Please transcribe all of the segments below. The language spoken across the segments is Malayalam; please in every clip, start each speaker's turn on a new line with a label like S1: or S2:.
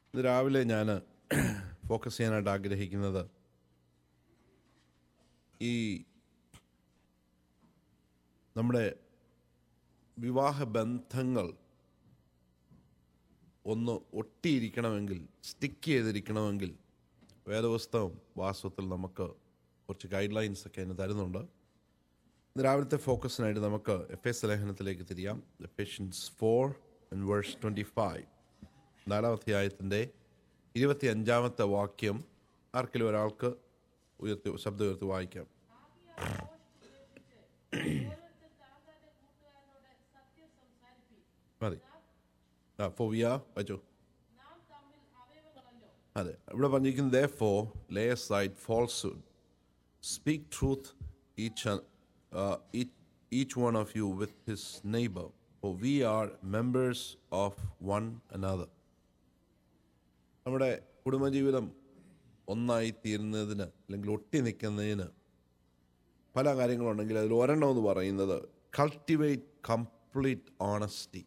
S1: ഇന്ന് രാവിലെ ഞാൻ ഫോക്കസ് ചെയ്യാനായിട്ട് ആഗ്രഹിക്കുന്നത് ഈ നമ്മുടെ വിവാഹ ബന്ധങ്ങൾ ഒന്ന് ഒട്ടിയിരിക്കണമെങ്കിൽ സ്റ്റിക്ക് ചെയ്തിരിക്കണമെങ്കിൽ വേദപുസ്തകം വാസ്തവത്തിൽ നമുക്ക് കുറച്ച് ഗൈഡ് ലൈൻസ് ഒക്കെ അതിന് തരുന്നുണ്ട് ഇന്ന് രാവിലത്തെ ഫോക്കസിനായിട്ട് നമുക്ക് എഫ് എസ് ലേഖനത്തിലേക്ക് തിരിയാം Ephesians four and verse twenty five നാലാം അധ്യായത്തിൻ്റെ ഇരുപത്തി അഞ്ചാമത്തെ വാക്യം ആർക്കെങ്കിലും ഒരാൾക്ക് ഉയർത്തി ശബ്ദം ഉയർത്തി വായിക്കാം മതി ആ ഫോവിയ വായിച്ചോ അതെ ഇവിടെ പറഞ്ഞിരിക്കുന്നത് therefore lay aside falsehood speak truth each each one of you with his neighbour for we are members of one another നമ്മുടെ കുടുംബജീവിതം ഒന്നായി തീരുന്നതിന് അല്ലെങ്കിൽ ഒട്ടി നിൽക്കുന്നതിന് പല കാര്യങ്ങളുണ്ടെങ്കിൽ അതിൽ ഒരെണ്ണം എന്ന് പറയുന്നത് കൾട്ടിവേറ്റ് കംപ്ലീറ്റ് ഓണസ്റ്റി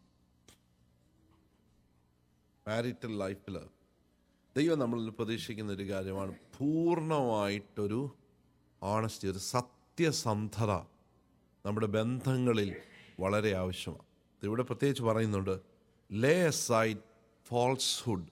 S1: മാരിറ്റൽ ലൈഫിൽ ദൈവം നമ്മളിൽ പ്രതീക്ഷിക്കുന്ന ഒരു കാര്യമാണ് പൂർണ്ണമായിട്ടൊരു ഓണസ്റ്റി ഒരു സത്യസന്ധത നമ്മുടെ ബന്ധങ്ങളിൽ വളരെ ആവശ്യമാണ് ഇവിടെ പ്രത്യേകിച്ച് പറയുന്നുണ്ട് ലേ സൈഡ് ഫോൾസ്ഹുഡ്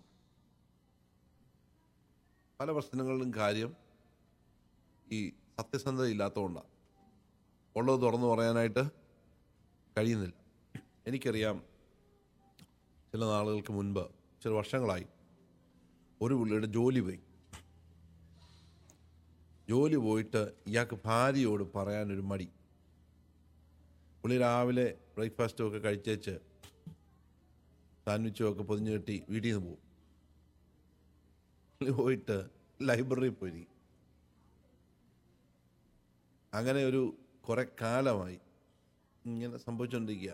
S1: പല പ്രശ്നങ്ങളിലും കാര്യം ഈ സത്യസന്ധത ഇല്ലാത്തതുകൊണ്ടാണ് ഉള്ളത് തുറന്നു പറയാനായിട്ട് കഴിയുന്നില്ല എനിക്കറിയാം ചില നാളുകൾക്ക് മുൻപ് ചില വർഷങ്ങളായി ഒരു പുള്ളിയുടെ ജോലി പോയി ജോലി പോയിട്ട് ഇയാൾക്ക് ഭാര്യയോട് പറയാനൊരു മടി പുള്ളി രാവിലെ ബ്രേക്ക്ഫാസ്റ്റും ഒക്കെ കഴിച്ചേച്ച് സാൻഡ്വിച്ചും ഒക്കെ പൊതിഞ്ഞു കെട്ടി വീട്ടിൽ നിന്ന് പോകും പുള്ളി പോയിട്ട് ലൈബ്രറിയിൽ പോയി അങ്ങനെ ഒരു കുറെ കാലമായി ഇങ്ങനെ സംഭവിച്ചുകൊണ്ടിരിക്കുക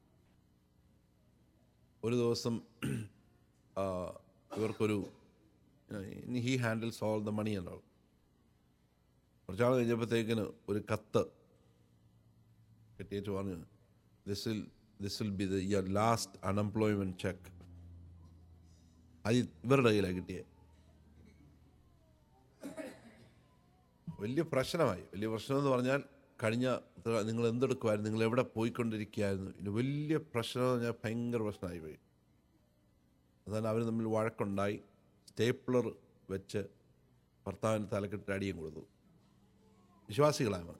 S1: ഒരു ദിവസം ആ, ഇവർക്കൊരു he handles all the money എന്നോ കുറച്ചാൾ കഴിഞ്ഞപ്പോഴത്തേക്കിന് ഒരു കത്ത് കിട്ടിയേച്ച് പറഞ്ഞു this will this will be the your last unemployment check അത് ഇവരുടെ കയ്യിലാണ് കിട്ടിയത് വലിയ പ്രശ്നമായി വലിയ പ്രശ്നം എന്ന് പറഞ്ഞാൽ കഴിഞ്ഞ ഇത്ര- നിങ്ങൾ എന്തെടുക്കുമായിരുന്നു നിങ്ങൾ എവിടെ പോയിക്കൊണ്ടിരിക്കുകയായിരുന്നു ഇത് വലിയ പ്രശ്നം എന്ന് പറഞ്ഞാൽ ഭയങ്കര പ്രശ്നമായി പോയി അതാണ് അവർ തമ്മിൽ വഴക്കുണ്ടായി സ്റ്റേപ്ലർ വെച്ച് ഭർത്താവിന് തലക്കെട്ട് അടിയും കൊടുത്തു വിശ്വാസികളാണ്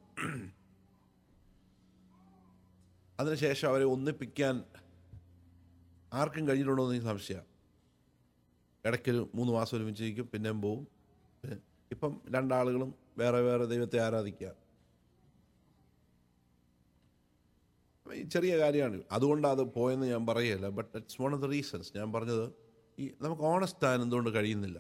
S1: അതിനുശേഷം അവരെ ഒന്നിപ്പിക്കാൻ ആർക്കും കഴിഞ്ഞിട്ടുണ്ടോ എന്ന് എനിക്ക് സംശയമാണ് ഇടയ്ക്കൊരു മൂന്ന് മാസം ഒരുമിച്ചിരിക്കും പിന്നെയും പോവും പിന്നെ ഇപ്പം രണ്ടാളുകളും വേറെ വേറെ ദൈവത്തെ ആരാധിക്കുക അപ്പൊ ഈ ചെറിയ കാര്യമാണ് അതുകൊണ്ടാണ് അത് പോയെന്ന് ഞാൻ പറയുകയല്ല but it's one of the reasons ഞാൻ പറഞ്ഞത് ഈ നമുക്ക് ഓണസ്റ്റ് ആകാൻ എന്തുകൊണ്ട് കഴിയുന്നില്ല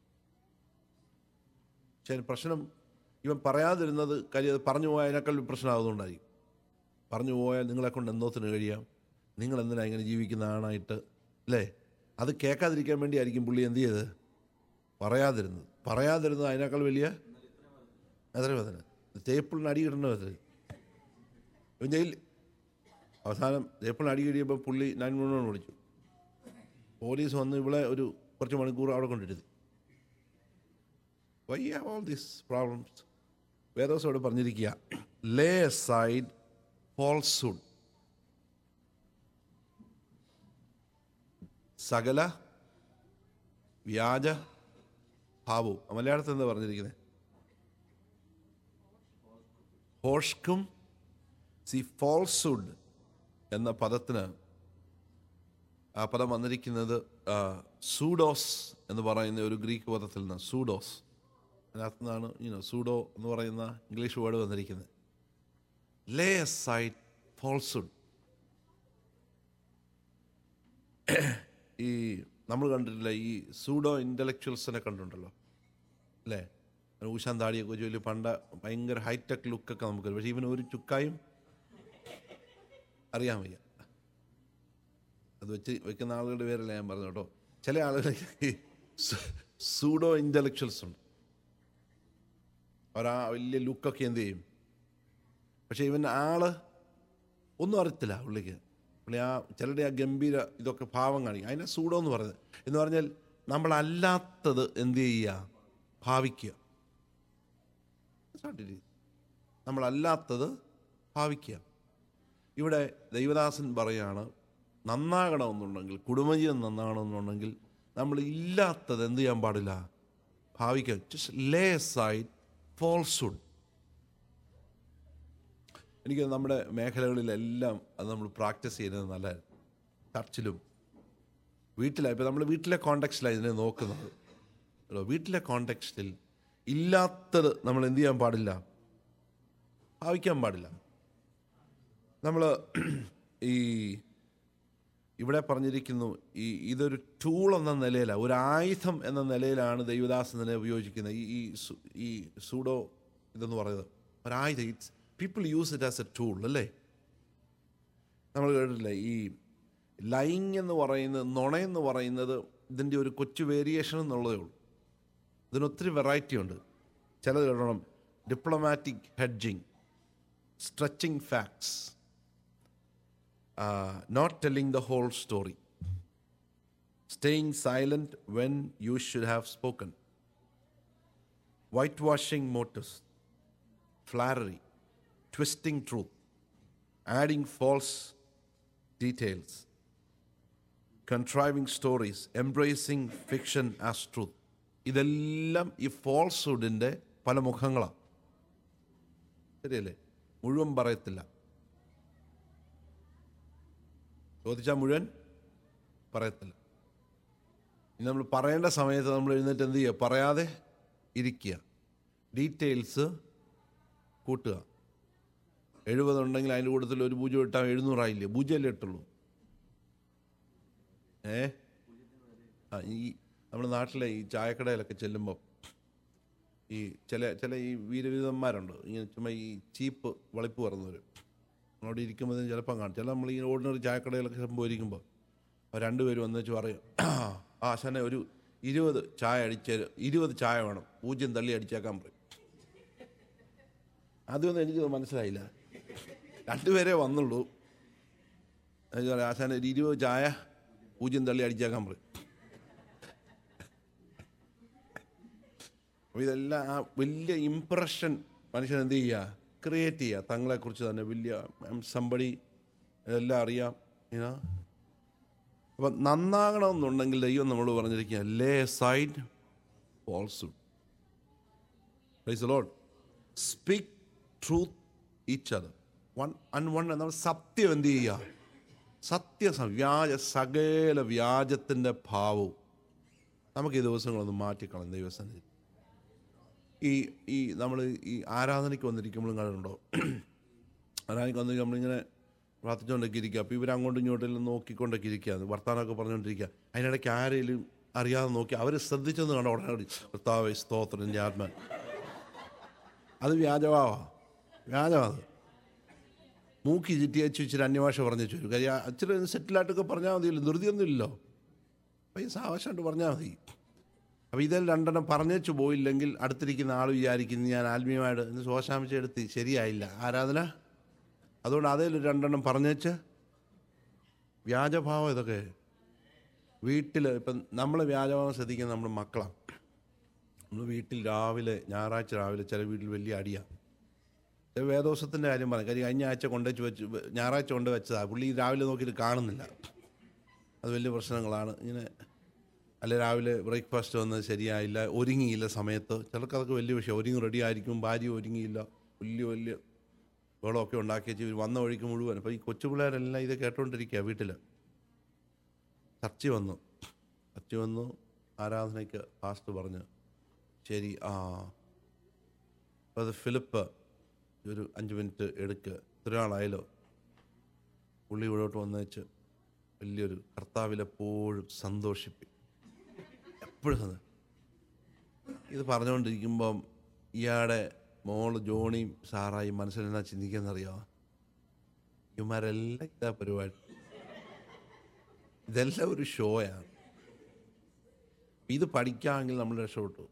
S1: പക്ഷേ പ്രശ്നം ഇവൻ പറയാതിരുന്നത് കാര്യം അത് പറഞ്ഞു പോയതിനേക്കാൾ പ്രശ്നമാകുന്നുണ്ടായിരിക്കും പറഞ്ഞു പോയാൽ നിങ്ങളെ കൊണ്ട് എന്തോത്തിന് കഴിയാം നിങ്ങൾ എന്തിനാ ഇങ്ങനെ ജീവിക്കുന്ന ആണായിട്ട് അല്ലേ അത് കേൾക്കാതിരിക്കാൻ വേണ്ടിയായിരിക്കും പുള്ളി എന്ത് ചെയ്ത് പറയാതിരുന്നത് പറയാതിരുന്നത് അതിനേക്കാൾ വലിയ എത്ര വേദന തേപ്പിളിന് അടി കിട്ടേണ്ട വേദന ഇവൻ ജയിൽ അവസാനം തേപ്പിളിന് അടി കിട്ടിയപ്പോൾ പുള്ളി നയൻ വൺ വൺ വിളിച്ചു പോലീസ് വന്ന് ഇവിടെ ഒരു കുറച്ച് മണിക്കൂർ അവിടെ കൊണ്ടിരുത്തി why have all these problems വേദോസം ഇവിടെ പറഞ്ഞിരിക്കുക ലേ സൈഡ് ഫോൾസുഡ് സകല വ്യാജ ഭാവവും മലയാളത്തിൽ എന്താ പറഞ്ഞിരിക്കുന്നത് ഹോഷ്ക്കും സി ഫോൾസുഡ് എന്ന പദത്തിന് ആ പദം വന്നിരിക്കുന്നത് ആ, സൂഡോസ് എന്ന് പറയുന്ന ഒരു ഗ്രീക്ക് പദത്തിൽ നിന്ന് സൂഡോസ് അതിനകത്ത് നിന്നാണ് യുനോ സൂഡോ എന്ന് പറയുന്ന ഇംഗ്ലീഷ് വേർഡ് വന്നിരിക്കുന്നത് ലേ സൈഡ് ഫോൾസുഡ് ഈ നമ്മൾ കണ്ടിട്ടില്ല ഈ സൂഡോ ഇൻ്റലക്ച്വൽസിനെ കണ്ടിട്ടുണ്ടല്ലോ അല്ലേ ഊശാൻ താടിയൊക്കെ ജോലി പണ്ട ഭയങ്കര ഹൈടെക് ലുക്കൊക്കെ നമുക്ക് പക്ഷേ ഇവന് ഒരു ചുക്കായും അറിയാൻ വയ്യ അത് വെച്ച് വെക്കുന്ന ആളുകളുടെ പേരല്ല ഞാൻ പറഞ്ഞു കേട്ടോ ചില ആളുകൾ സൂഡോ ഇൻ്റലക്ച്വൽസ് ഉണ്ട് അവരാ വലിയ ലുക്കൊക്കെ എന്ത് ചെയ്യും പക്ഷേ ഇവൻ ആള് ഒന്നും അറിയത്തില്ല പുള്ളിക്ക് പുള്ളി ആ ചിലരുടെ ആ ഗംഭീര ഇതൊക്കെ ഭാവം കാണിക്കും അതിനെ സൂഡോ എന്ന് പറയുന്നത് എന്ന് പറഞ്ഞാൽ നമ്മളല്ലാത്തത് എന്ത് ചെയ്യുക ഭാവിക്കുക That's what it is. നമ്മളല്ലാത്തത് ഭാവിക്കുക ഇവിടെ ദൈവദാസൻ പറയാണ് നന്നാകണമെന്നുണ്ടെങ്കിൽ കുടുംബജീവൻ നന്നാകണമെന്നുണ്ടെങ്കിൽ നമ്മൾ ഇല്ലാത്തത് എന്ത് ചെയ്യാൻ പാടില്ല ഭാവിക്കുക ജസ്റ്റ് ലേ സൈഡ് ഫോൾസ്വുഡ് എനിക്ക് നമ്മുടെ മേഖലകളിലെല്ലാം അത് നമ്മൾ പ്രാക്ടീസ് ചെയ്യുന്നത് നല്ലതായിരുന്നു ചർച്ചിലും വീട്ടിലാണ് ഇപ്പം നമ്മൾ വീട്ടിലെ കോണ്ടെക്സ്റ്റിലാണ് ഇതിനെ നോക്കുന്നത് കേട്ടോ വീട്ടിലെ കോണ്ടെക്സ്റ്റിൽ ഇല്ലാത്തത് നമ്മൾ എന്ത് ചെയ്യാൻ പാടില്ല ഭാവിക്കാൻ പാടില്ല നമ്മൾ ഈ ഇവിടെ പറഞ്ഞിരിക്കുന്നു ഈ ഇതൊരു ടൂൾ എന്ന നിലയിലാണ് ഒരു ആയുധം എന്ന നിലയിലാണ് ദൈവദാസനെ ഉപയോഗിക്കുന്നത് ഈ ഈ സു- ഈ സൂഡോ ഇതെന്ന് പറയുന്നത് ഒരായുധം it's people use it as a tool അല്ലേ നമ്മൾ കേട്ടിട്ടില്ലേ ഈ ലൈങ് എന്ന് പറയുന്നത് നുണയെന്ന് പറയുന്നത് ഇതിൻ്റെ ഒരു കൊച്ചു വേരിയേഷൻ എന്നുള്ളതേ ഉള്ളൂ ഇതിന് ഒത്തിരി വെറൈറ്റി ഉണ്ട് ചിലത് കേട്ടോണം diplomatic hedging stretching facts not telling the whole story staying silent when you should have spoken whitewashing motives flattery twisting truth adding false details contriving stories embracing fiction as truth ഇതെല്ലാം ഈ ഫോൾസ്ഹുഡിൻ്റെ പല മുഖങ്ങളാണ് ശരിയല്ലേ മുഴുവൻ പറയത്തില്ല ചോദിച്ചാൽ മുഴുവൻ പറയത്തില്ല ഇനി നമ്മൾ പറയേണ്ട സമയത്ത് നമ്മൾ എഴുന്നേറ്റ് എന്ത് ചെയ്യുക പറയാതെ ഇരിക്കുക ഡീറ്റെയിൽസ് കൂട്ടുക എഴുപതുണ്ടെങ്കിൽ അതിൻ്റെ കൂട്ടത്തിൽ ഒരു പൂജ്യം ഇട്ടാൽ എഴുന്നൂറായില്ലേ പൂജ്യമല്ലേ ഇട്ടുള്ളൂ ഏ ആ ഈ നമ്മുടെ നാട്ടിലെ ഈ ചായക്കടയിലൊക്കെ ചെല്ലുമ്പോൾ ഈ ചില ചില ഈ വീരവിധന്മാരുണ്ട് ഇങ്ങനെ ചുമ്മാ ഈ ചീപ്പ് വളിപ്പ് പറഞ്ഞവർ അവിടെ ഇരിക്കുമ്പോൾ ചിലപ്പം കാണും ചില നമ്മൾ ഈ ഓർഡിനറി ചായക്കടയിലൊക്കെ ചെല്ലുമ്പോൾ ഇരിക്കുമ്പോൾ അവർ രണ്ടുപേരും വന്ന് വെച്ച് പറയും ആ ശനെ ഒരു ഇരുപത് ചായ അടിച്ച് ഇരുപത് ചായ വേണം പൂജ്യം തള്ളി അടിച്ചേക്കാൻ പറയും അതൊന്നും എനിക്ക് മനസ്സിലായില്ല രണ്ടുപേരേ വന്നുള്ളൂ എന്ന് പറയാം ആശാന ഒരു ഇരുപത് ചായ പൂജ്യം തള്ളി അടിച്ചേക്കാൻ പറയും അപ്പോൾ ഇതെല്ലാം ആ വലിയ ഇമ്പ്രഷൻ മനുഷ്യൻ എന്ത് ചെയ്യുക ക്രിയേറ്റ് ചെയ്യുക തങ്ങളെക്കുറിച്ച് തന്നെ വലിയ സമ്പടി ഇതെല്ലാം അറിയാം ഇനാ അപ്പം നന്നാകണമെന്നുണ്ടെങ്കിൽ ദൈവം നമ്മളോട് പറഞ്ഞിരിക്കുക lay aside falsehood praise lord speak truth each other one on one നമ്മൾ സത്യം എന്ത് ചെയ്യുക സത്യ വ്യാജ സകല വ്യാജത്തിൻ്റെ ഭാവവും നമുക്ക് ഈ ദിവസങ്ങളൊന്ന് മാറ്റിക്കളയും ദൈവസന്നിധി ഈ ഈ നമ്മൾ ഈ ആരാധനയ്ക്ക് വന്നിരിക്കുമ്പോഴും കണ്ടുണ്ടോ ആരാധനയ്ക്ക് വന്നിരിക്കും നമ്മളിങ്ങനെ പ്രാർത്ഥിച്ചുകൊണ്ടൊക്കെ ഇരിക്കുക അപ്പോൾ ഇവർ അങ്ങോട്ടും ഇങ്ങോട്ടും നോക്കിക്കൊണ്ടൊക്കെ ഇരിക്കുക വർത്താനമൊക്കെ പറഞ്ഞുകൊണ്ടിരിക്കുക അതിനിടയ്ക്ക് ആരെങ്കിലും അറിയാതെ നോക്കി അവർ ശ്രദ്ധിച്ചെന്ന് കണ്ട ഉടനെ കൂടി കർത്താവേ സ്തോത്രം എൻ്റെ ആത്മാൻ അത് വ്യാജമാവാ വ്യാജമാ അത് മൂക്കി ചുറ്റി വെച്ച് ഇച്ചിരി അന്യഭാഷ പറഞ്ഞു വെച്ചു കാര്യം ഇച്ചിരി സെറ്റിലായിട്ടൊക്കെ പറഞ്ഞാൽ മതിയല്ലോ ധൃതിയൊന്നും ഇല്ലല്ലോ പൈസ ആവശ്യമായിട്ട് പറഞ്ഞാൽ മതി അപ്പോൾ ഇതെല്ലാം രണ്ടെണ്ണം പറഞ്ഞേച്ചു പോയില്ലെങ്കിൽ അടുത്തിരിക്കുന്ന ആൾ വിചാരിക്കുന്നു ഞാൻ ആത്മീയമായിട്ട് ഇന്ന് ശോശാംശം എടുത്ത് ശരിയായില്ല ആരാധന അതുകൊണ്ട് അതേലും രണ്ടെണ്ണം പറഞ്ഞേച്ച് വ്യാജഭാവം ഇതൊക്കെ വീട്ടിൽ ഇപ്പം നമ്മൾ വ്യാജഭാവം ശ്രദ്ധിക്കുന്ന നമ്മുടെ മക്കളാണ് നമ്മൾ വീട്ടിൽ രാവിലെ ഞായറാഴ്ച രാവിലെ ചില വീട്ടിൽ വലിയ അടിയാണ് ചില വേദോസത്തിൻ്റെ കാര്യം പറഞ്ഞു കാര്യം കഴിഞ്ഞ ആഴ്ച കൊണ്ടുവച്ച് വെച്ച് ഞായറാഴ്ച കൊണ്ട് വെച്ചതാണ് പുള്ളി രാവിലെ നോക്കിയിട്ട് കാണുന്നില്ല അത് വലിയ പ്രശ്നങ്ങളാണ് ഇങ്ങനെ അല്ലെ രാവിലെ ബ്രേക്ക്ഫാസ്റ്റ് വന്നത് ശരിയായില്ല ഒരുങ്ങിയില്ല സമയത്ത് ചിലർക്ക് അതൊക്കെ വലിയ വിഷയം ഒരുങ്ങി റെഡി ആയിരിക്കും ഭാര്യ ഒരുങ്ങിയില്ല വലിയ വലിയ വെള്ളമൊക്കെ ഉണ്ടാക്കി വെച്ച് ഇവർ വന്ന വഴിക്ക് മുഴുവൻ അപ്പോൾ ഈ കൊച്ചു പിള്ളേരെല്ലാം ഇത് കേട്ടോണ്ടിരിക്കുക വീട്ടിൽ ചർച്ച വന്നു ചർച്ച വന്നു ആരാധനയ്ക്ക് ഫാസ്റ്റ് പറഞ്ഞു ശരി ആ അപ്പോൾ അത് ഫിലിപ്പ് ഒരു അഞ്ച് മിനിറ്റ് എടുക്കുക ഇത്ര ആളായല്ലോ പുള്ളി ഇവിടോട്ട് വന്നു വെച്ച് വലിയൊരു കർത്താവിലെപ്പോഴും സന്തോഷിപ്പി എപ്പോഴും സന്തോഷം ഇത് പറഞ്ഞുകൊണ്ടിരിക്കുമ്പം ഇയാടെ മോള് ജോണിയും സാറായും മനസ്സിൽ എന്നാ ചിന്തിക്കുന്നറിയാമോ ഇവന്മാരെല്ലാം ഇതാ പരിപാടി ഇതെല്ലാം ഒരു ഷോയാണ് ഇത് പഠിക്കാമെങ്കിൽ നമ്മൾ രക്ഷപ്പെട്ടു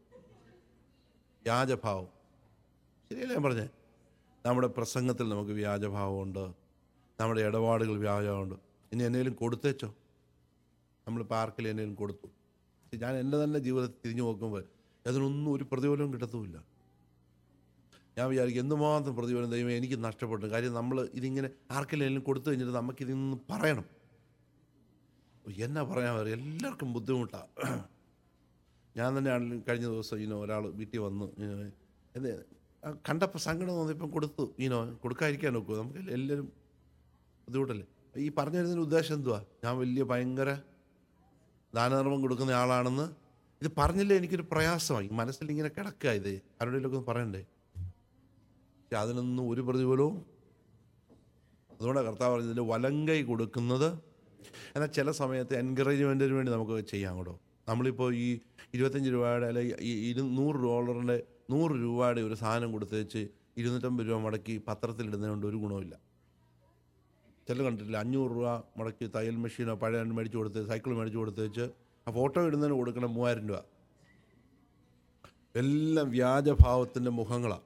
S1: വ്യാജഭാവം ശരിയല്ലേ ഞാൻ പറഞ്ഞേ നമ്മുടെ പ്രസംഗത്തിൽ നമുക്ക് വ്യാജഭാവമുണ്ട് നമ്മുടെ ഇടപാടുകൾ വ്യാജമുണ്ട് ഇനി എന്തെങ്കിലും കൊടുത്തേച്ചോ നമ്മളിപ്പോൾ ആർക്കെങ്കിലും എന്തെങ്കിലും കൊടുത്തു ഞാൻ എൻ്റെ തന്നെ ജീവിതത്തിൽ തിരിഞ്ഞു നോക്കുമ്പോൾ അതിനൊന്നും ഒരു പ്രതിഫലവും കിട്ടത്തുമില്ല ഞാൻ വിചാരിക്കും എന്തുമാത്രം പ്രതിഫലം ദൈവം എനിക്ക് നഷ്ടപ്പെട്ടു കാര്യം നമ്മൾ ഇതിങ്ങനെ ആർക്കെങ്കിലും കൊടുത്തു കഴിഞ്ഞിട്ട് നമുക്കിതിൽ നിന്ന് പറയണം എന്നാ പറയാൻ പറയും എല്ലാവർക്കും ബുദ്ധിമുട്ടാണ് ഞാൻ തന്നെയാണ് കഴിഞ്ഞ ദിവസം ഇനോ ഒരാൾ വീട്ടിൽ വന്നു ഇനോ, എന്ത് കണ്ടപ്പോൾ സങ്കടം തോന്നിയപ്പം കൊടുത്തു ഇനോ കൊടുക്കാതിരിക്കാൻ നോക്കുമോ നമുക്ക് എല്ലാവരും ബുദ്ധിമുട്ടല്ലേ ഈ പറഞ്ഞു തരുന്നതിന് ഉദ്ദേശം എന്തുവാ ഞാൻ വലിയ ഭയങ്കര ദാനധർമ്മം കൊടുക്കുന്ന ആളാണെന്ന് ഇത് പറഞ്ഞില്ലേ എനിക്കൊരു പ്രയാസമായി മനസ്സിൽ ഇങ്ങനെ കിടക്കുക ഇത് ആരുടെയൊക്കെ ഒന്ന് പറയണ്ടേ പക്ഷെ അതിനൊന്നും ഒരു പ്രതിഫലവും അതുകൊണ്ടാണ് കർത്താവ് പറഞ്ഞത് ഇതിൻ്റെ വലങ്കൈ കൊടുക്കുന്നത് എന്നാൽ ചില സമയത്ത് എൻകറേജ്മെൻറ്റിന് വേണ്ടി നമുക്ക് ചെയ്യാം കേട്ടോ നമ്മളിപ്പോൾ ഈ ഇരുപത്തഞ്ച് രൂപയുടെ അല്ലെ ഈ ഇരു നൂറ് ഡോളറിൻ്റെ നൂറ് രൂപയുടെ ഒരു സാധനം കൊടുത്ത് വെച്ച് ഇരുന്നൂറ്റമ്പത് രൂപ മുടക്കി പത്രത്തിലിടുന്നതുകൊണ്ട് ഒരു ഗുണമില്ല ചില കണ്ടിട്ടില്ല അഞ്ഞൂറ് രൂപ മുടക്കി തയ്യൽ മെഷീനോ പഴയ മേടിച്ച് കൊടുത്ത് സൈക്കിൾ മേടിച്ച് കൊടുത്ത് വെച്ച് ആ ഫോട്ടോ ഇടുന്നതിന് കൊടുക്കണം മൂവായിരം രൂപ എല്ലാം വ്യാജഭാവത്തിൻ്റെ മുഖങ്ങളാണ്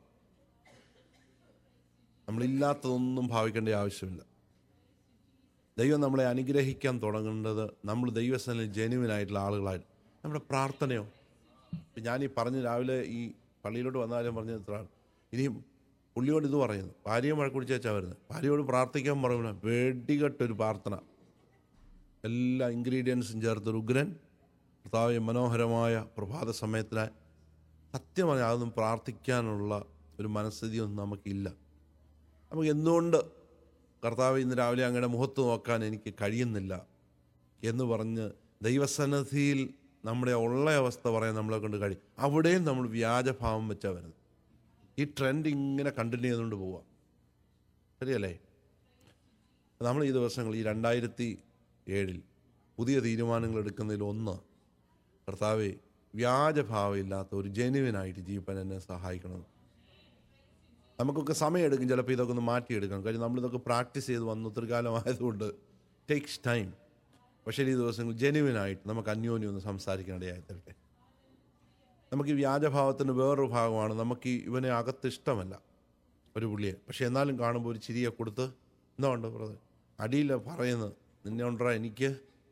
S1: നമ്മളില്ലാത്തതൊന്നും ഭാവിക്കേണ്ട ആവശ്യമില്ല ദൈവം നമ്മളെ അനുഗ്രഹിക്കാൻ തുടങ്ങേണ്ടത് നമ്മൾ ദൈവസ്ഥനിൽ ജെനുവിനായിട്ടുള്ള ആളുകളായിട്ട് നമ്മുടെ പ്രാർത്ഥനയോ ഇപ്പം ഞാൻ ഈ പറഞ്ഞ് രാവിലെ ഈ പള്ളിയിലോട്ട് വന്നാലും പറഞ്ഞ ഇത്രയാണ് ഇനിയും പുള്ളിയോട് ഇത് പറയുന്നു ഭാര്യയെ മഴക്കുടിച്ച് വെച്ചാൽ വരുന്നത് ഭാര്യയോട് പ്രാർത്ഥിക്കാൻ പറയുന്ന വെടികെട്ടൊരു പ്രാർത്ഥന എല്ലാ ഇൻഗ്രീഡിയൻസും ചേർത്തൊരു ഉഗ്രൻ കർത്താവ് മനോഹരമായ പ്രഭാത സമയത്തിനായി സത്യം പറഞ്ഞാൽ അതൊന്നും പ്രാർത്ഥിക്കാനുള്ള ഒരു മനസ്ഥിതിയൊന്നും നമുക്കില്ല നമുക്ക് എന്തുകൊണ്ട് കർത്താവ് ഇന്ന് രാവിലെ അങ്ങയുടെ മുഖത്ത് നോക്കാൻ എനിക്ക് കഴിയുന്നില്ല എന്ന് പറഞ്ഞ് ദൈവസന്നിധിയിൽ നമ്മുടെ ഉള്ള അവസ്ഥ പറയാൻ നമ്മളെ കൊണ്ട് കഴിയും അവിടെയും നമ്മൾ വ്യാജഭാവം വെച്ചാൽ വരുന്നത് ഈ ട്രെൻഡ് ഇങ്ങനെ കണ്ടിന്യൂ ചെയ്തുകൊണ്ട് പോവാം ശരിയല്ലേ നമ്മൾ ഈ ദിവസങ്ങൾ ഈ രണ്ടായിരത്തി ഏഴിൽ പുതിയ തീരുമാനങ്ങൾ എടുക്കുന്നതിൽ ഒന്ന് കർത്താവെ വ്യാജഭാവമില്ലാത്ത ഒരു ജെനുവിനായിട്ട് ജീവിക്കാൻ എന്നെ സഹായിക്കണം നമുക്കൊക്കെ സമയമെടുക്കും ചിലപ്പോൾ ഇതൊക്കെ ഒന്ന് മാറ്റിയെടുക്കണം കാര്യം നമ്മളിതൊക്കെ പ്രാക്ടീസ് ചെയ്ത് വന്നു ഒത്തിരി കാലമായതുകൊണ്ട് ടേക്സ് ടൈം പക്ഷേ ഈ ദിവസങ്ങൾ ജെനുവിനായിട്ട് നമുക്ക് അന്യോന്യം ഒന്ന് സംസാരിക്കേണ്ടതായി തരട്ടെ നമുക്ക് ഈ വ്യാജഭാവത്തിൻ്റെ വേറൊരു ഭാഗമാണ് നമുക്ക് ഈ ഇവനെ അകത്ത് ഇഷ്ടമല്ല ഒരു പുള്ളിയെ പക്ഷെ എന്നാലും കാണുമ്പോൾ ഒരു ചിരിയെ കൊടുത്ത് എന്താ ഉണ്ട് ബ്രദർ അടിയില്ല പറയുന്നത് നിന്നെ ഉണ്ടാ എനിക്ക്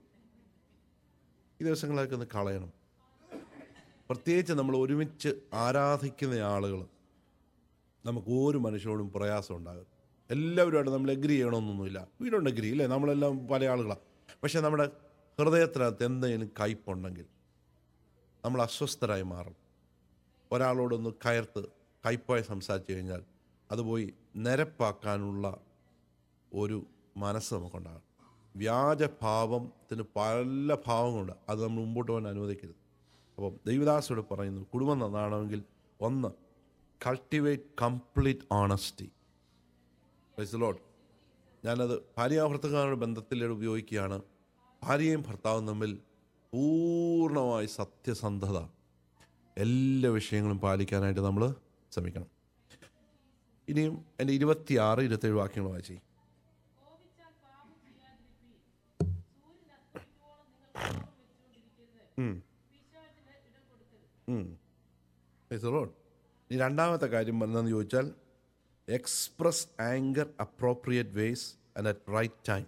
S1: ഈ ദിവസങ്ങളൊക്കെ ഒന്ന് കളയണം പ്രത്യേകിച്ച് നമ്മൾ ഒരുമിച്ച് ആരാധിക്കുന്ന ആളുകൾ നമുക്ക് ഒരു മനുഷ്യരോടും പ്രയാസം ഉണ്ടാകും എല്ലാവരുമായിട്ട് നമ്മൾ എഗ്രി ചെയ്യണമെന്നൊന്നുമില്ല വി ഡോണ്ട് എഗ്രി ഇല്ലേ നമ്മളെല്ലാം പല ആളുകളാണ് പക്ഷെ നമ്മുടെ ഹൃദയത്തിനകത്ത് എന്തെങ്കിലും കയ്പുണ്ടെങ്കിൽ നമ്മൾ അസ്വസ്ഥരായി മാറും ഒരാളോടൊന്ന് കയർത്ത് കയ്പായി സംസാരിച്ചു കഴിഞ്ഞാൽ അത് പോയി നിരപ്പാക്കാനുള്ള ഒരു മനസ്സ് നമുക്കുണ്ടാകും വ്യാജഭാവത്തിന് പല ഭാവങ്ങളുണ്ട് അത് നമ്മൾ മുമ്പോട്ട് പോകാൻ അനുവദിക്കരുത് അപ്പം ദൈവദാസോട് പറയുന്നു കുടുംബം നന്നാണെങ്കിൽ ഒന്ന് കൾട്ടിവേറ്റ് കംപ്ലീറ്റ് ഓണസ്റ്റി ലോഡ് ഞാനത് ഭാര്യാഭർത്തക്കാരുടെ ബന്ധത്തിൽ ഉപയോഗിക്കുകയാണ് ഭാര്യയും ഭർത്താവും തമ്മിൽ പൂർണ്ണമായി സത്യസന്ധത എല്ലാ വിഷയങ്ങളും പാലിക്കാനായിട്ട് നമ്മൾ ശ്രമിക്കണം ഇനിയും എൻ്റെ ഇരുപത്തിയാറ് ഇരുപത്തേഴ് വാക്യങ്ങൾ വായിച്ചേ
S2: കോപിച്ചാൽ പാപം ചെയ്യാതിരിപ്പീൻ. സൂര്യൻ അസ്തമിക്കുവോളം നിങ്ങൾ കോപം വെച്ചുകൊണ്ടിരിക്കരുത്.
S1: ഉം.
S2: പിശാചിന് ഇടം കൊടുക്കരുത്.
S1: ലോഡ് ഇനി രണ്ടാമത്തെ കാര്യം എന്താണെന്ന് ചോദിച്ചാൽ express anger appropriate ways and at right time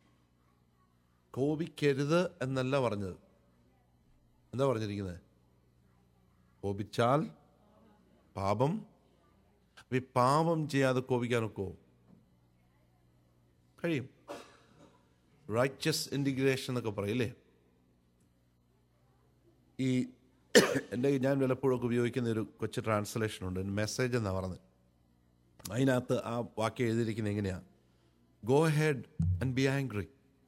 S1: കോപിക്കരുത് എന്നല്ല പറഞ്ഞത് എന്താ പറഞ്ഞിരിക്കുന്നത് കോപിച്ചാൽ പാപം അപ്പൊ ഈ പാപം ചെയ്യാതെ കോപിക്കാനൊക്കെ കഴിയും റൈച്ചസ് ഇൻറ്റിഗ്രേഷൻ എന്നൊക്കെ പറയില്ലേ ഈ എൻ്റെ ഞാൻ വല്ലപ്പോഴൊക്കെ ഉപയോഗിക്കുന്ന ഒരു കൊച്ചു ട്രാൻസ്ലേഷൻ ഉണ്ട് മെസ്സേജ് എന്നാണ് പറഞ്ഞത് അതിനകത്ത് ആ വാക്യം എഴുതിയിരിക്കുന്നത് എങ്ങനെയാണ് go ahead and be angry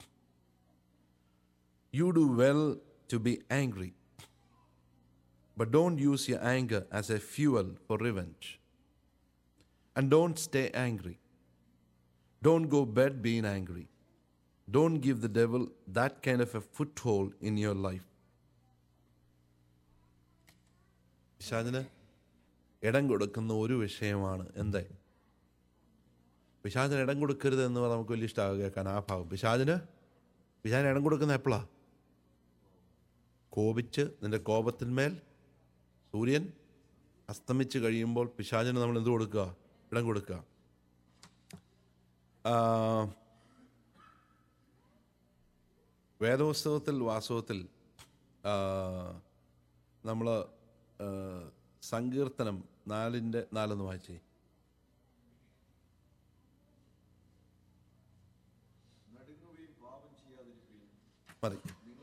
S1: you do well to be angry but don't use your anger as a fuel for revenge and don't stay angry don't go bed been angry don't give the devil that kind of a foothold in your life പിശാചിന് ഇടം കൊടുക്കുന്ന ഒരു വിഷയമാണ് എന്തേ പിശാചിന് ഇടം കൊടുക്കരുത് എന്ന് പറഞ്ഞാൽ നമുക്ക് വലിയ ഇഷ്ടമാകും കേൾക്കാൻ ആ ഭാഗം പിശാചിന് പിശാചിന് ഇടം കൊടുക്കുന്ന എപ്പോഴാ കോപിച്ച് നിന്റെ കോപത്തിന്മേൽ സൂര്യൻ അസ്തമിച്ച് കഴിയുമ്പോൾ പിശാചിന് നമ്മൾ എന്ത് കൊടുക്കുക ഇടം കൊടുക്കുക ആ, വേദപുസ്തകത്തിൽ വാസ്തവത്തിൽ നമ്മൾ സങ്കീർത്തനം നാലിൻ്റെ നാലൊന്ന് വായിച്ചേ മതി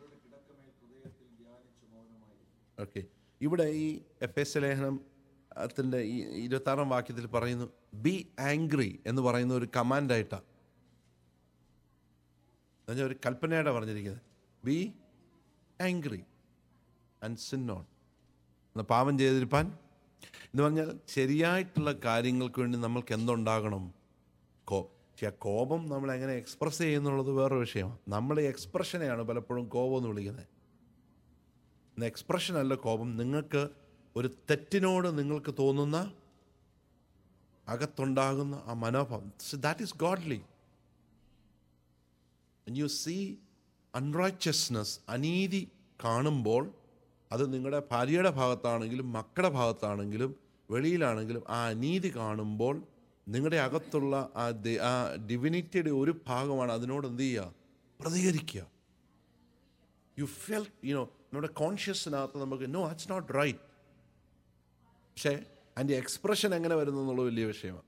S1: ഓക്കെ ഇവിടെ ഈ എഫ് എസ് ലേഖനം ത്തിൻ്റെ ഈ ഇരുപത്താറാം വാക്യത്തിൽ പറയുന്നു ബി ആംഗ്രി എന്ന് പറയുന്ന ഒരു കമാൻഡായിട്ടാണ് എന്നുവെച്ചാൽ ഒരു കൽപ്പനയായിട്ടാണ് പറഞ്ഞിരിക്കുന്നത് be angry and sin not എന്ന പാപം ചെയ്തിരിപ്പാൻ എന്ന് പറഞ്ഞാൽ ശരിയായിട്ടുള്ള കാര്യങ്ങൾക്ക് വേണ്ടി നമ്മൾക്ക് എന്തുണ്ടാകണം കോ പക്ഷേ ആ കോപം നമ്മൾ എങ്ങനെ എക്സ്പ്രസ് ചെയ്യുന്നുള്ളത് വേറൊരു വിഷയമാണ് നമ്മൾ എക്സ്പ്രഷനെയാണ് പലപ്പോഴും കോപം എന്ന് വിളിക്കുന്നത് എക്സ്പ്രഷൻ അല്ല കോപം നിങ്ങൾക്ക് ഒരു തെറ്റിനോട് നിങ്ങൾക്ക് തോന്നുന്ന അകത്തുണ്ടാകുന്ന ആ മനോഭാവം that is godly you see unrighteousness അനീതി കാണുമ്പോൾ അത് നിങ്ങളുടെ ഭാര്യയുടെ ഭാഗത്താണെങ്കിലും മക്കളുടെ ഭാഗത്താണെങ്കിലും വെളിയിലാണെങ്കിലും ആ അനീതി കാണുമ്പോൾ നിങ്ങളുടെ അകത്തുള്ള ആ ദി- ആ ഡിവിനിറ്റിയുടെ ഒരു ഭാഗമാണ് അതിനോട് എന്ത് ചെയ്യുക പ്രതികരിക്കുക യു ഫെൽ യുനോ നമ്മുടെ കോൺഷ്യസിനകത്ത് നമുക്ക് നോ ദാറ്റ്സ് നോട്ട് റൈറ്റ് പക്ഷേ അതിൻ്റെ എക്സ്പ്രഷൻ എങ്ങനെ വരുന്നു എന്നുള്ള വലിയ വിഷയമാണ്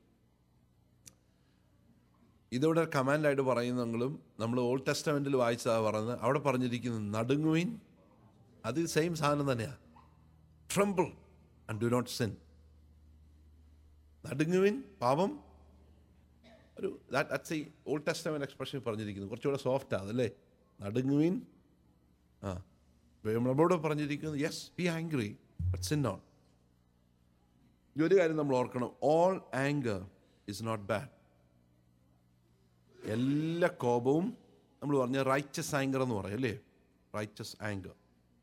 S1: ഇതിവിടെ കമാൻഡായിട്ട് പറയുന്നെങ്കിലും നമ്മൾ ഓൾഡ് ടെസ്റ്റമെൻറ്റിൽ വായിച്ചതാണ് പറയുന്നത് അവിടെ പറഞ്ഞിരിക്കുന്നത് നടുങ്ങുവിൻ അത് സെയിം സാധനം തന്നെയാണ് tremble and do not sin നടുങ്ങുവിൻ പാപം ഒരു ദാറ്റ്സ് ഈ ഓൾഡ് ടെസ്റ്റമെൻറ്റ് എക്സ്പ്രഷൻ പറഞ്ഞിരിക്കുന്നു കുറച്ചുകൂടെ സോഫ്റ്റ് അതല്ലേ നടുങ്ങുവിൻ ആ നമ്മളോട് പറഞ്ഞിരിക്കുന്നത് yes be angry but sin not ഈ ഒരു കാര്യം നമ്മൾ ഓർക്കണം all anger is not bad എല്ലാ കോപവും നമ്മൾ പറഞ്ഞ റൈറ്റസ് ആങ്കർ എന്ന് പറയും അല്ലേ റൈറ്റസ് ആങ്കർ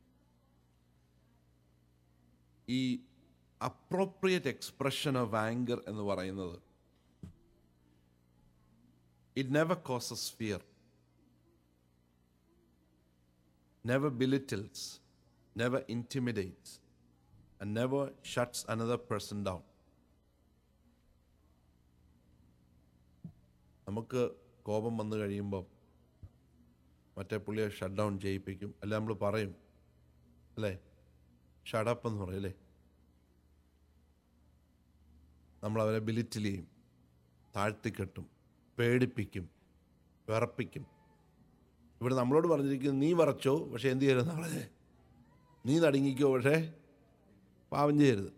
S1: ഈ അപ്രോപ്രിയേറ്റ് എക്സ്പ്രഷൻ ഓഫ് ആങ്കർ എന്ന് പറയുന്നത് it never causes fear never belittles, never intimidates, and never shuts another person down. നമുക്ക് കോപം വന്നു കഴിയുമ്പോൾ മറ്റേ പുള്ളിയെ ഷട്ട് ഡൗൺ ചെയ്യിപ്പിക്കും അല്ല നമ്മൾ പറയും അല്ലേ ഷടപ്പ് എന്ന് പറയും അല്ലേ നമ്മൾ അവരെ ബിലിറ്റിൽ ചെയ്യും താഴ്ത്തിക്കെട്ടും പേടിപ്പിക്കും വിറപ്പിക്കും ഇവിടെ നമ്മളോട് പറഞ്ഞിരിക്കുന്നത് നീ വറച്ചോ പക്ഷെ എന്ത് ചെയ്യരുത് നാളെ നീ നടുങ്ങിക്കോ പക്ഷേ പാവം ചെയ്യരുത്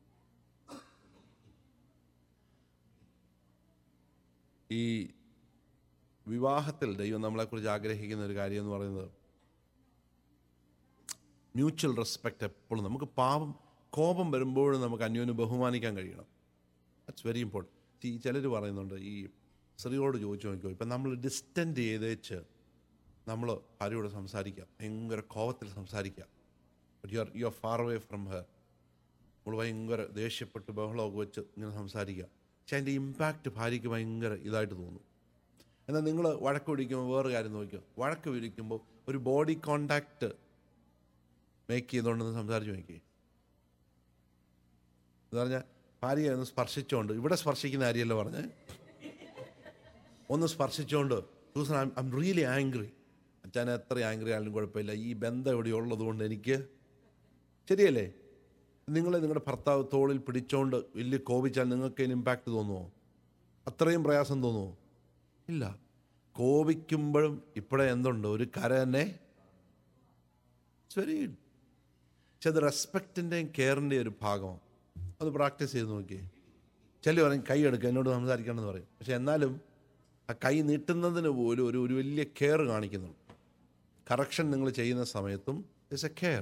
S1: ഈ വിവാഹത്തിൽ ദൈവം നമ്മളെക്കുറിച്ച് ആഗ്രഹിക്കുന്ന ഒരു കാര്യം എന്ന് പറയുന്നത് മ്യൂച്വൽ റെസ്പെക്റ്റ് എപ്പോഴും നമുക്ക് പാവം കോപം വരുമ്പോഴും നമുക്ക് അന്യോന്യം ബഹുമാനിക്കാൻ കഴിയണം ദാറ്റ്സ് വെരി ഇമ്പോർട്ടൻറ്റ് ഈ ചിലർ പറയുന്നുണ്ട് ഈ സ്ത്രീയോട് ചോദിച്ചു നോക്കിയോ ഇപ്പം നമ്മൾ ഡിസ്റ്റൻറ്റ് ചെയ്തേച്ച് നമ്മൾ ഭാര്യയോട് സംസാരിക്കാം ഭയങ്കര കോപത്തിൽ സംസാരിക്കാം but you are you are far away from her നമ്മൾ ഭയങ്കര ദേഷ്യപ്പെട്ട് ബഹളമൊക്കെ വെച്ച് ഇങ്ങനെ സംസാരിക്കാം പക്ഷെ അതിൻ്റെ ഇമ്പാക്റ്റ് ഭാര്യയ്ക്ക് ഭയങ്കര ഇതായിട്ട് തോന്നും എന്നാൽ നിങ്ങൾ വഴക്ക് പിടിക്കുമ്പോൾ വേറെ കാര്യം നോക്കിയോ വഴക്ക് പിടിക്കുമ്പോൾ ഒരു ബോഡി കോണ്ടാക്റ്റ് മേക്ക് ചെയ്തുകൊണ്ടെന്ന് സംസാരിച്ച് നോക്കി എന്ന് പറഞ്ഞാൽ ഭാര്യയെ ഒന്ന് സ്പർശിച്ചുകൊണ്ട് ഇവിടെ സ്പർശിക്കുന്ന കാര്യമല്ല പറഞ്ഞേ ഒന്ന് സ്പർശിച്ചുകൊണ്ട് Susan I M really angry അച്ഛൻ എത്ര ആംഗ്രി ആയാലും കുഴപ്പമില്ല ഈ ബന്ധം ഇവിടെ ഉള്ളത് കൊണ്ട് എനിക്ക് ശരിയല്ലേ നിങ്ങൾ നിങ്ങളുടെ ഭർത്താവ് തോളിൽ പിടിച്ചോണ്ട് വലിയ കോപിച്ചാൽ നിങ്ങൾക്ക് അതിന് ഇമ്പാക്റ്റ് തോന്നുമോ അത്രയും പ്രയാസം തോന്നുമോ ഇല്ല കോപിക്കുമ്പോഴും ഇപ്പോഴേ എന്തുണ്ട് ഒരു കര തന്നെ വെരി പക്ഷെ അത് റെസ്പെക്റ്റിൻ്റെയും കെയറിൻ്റെയും ഒരു ഭാഗമാണ് അത് പ്രാക്ടീസ് ചെയ്ത് നോക്കിയേ ചില പറയും കൈ എടുക്കുക എന്നോട് സംസാരിക്കണം എന്ന് പറയും പക്ഷെ എന്നാലും ആ കൈ നീട്ടുന്നതിന് പോലും ഒരു ഒരു വലിയ കെയർ കാണിക്കുന്നുണ്ട് കറക്ഷൻ നിങ്ങൾ ചെയ്യുന്ന സമയത്തും ഇറ്റ്സ് എ കെയർ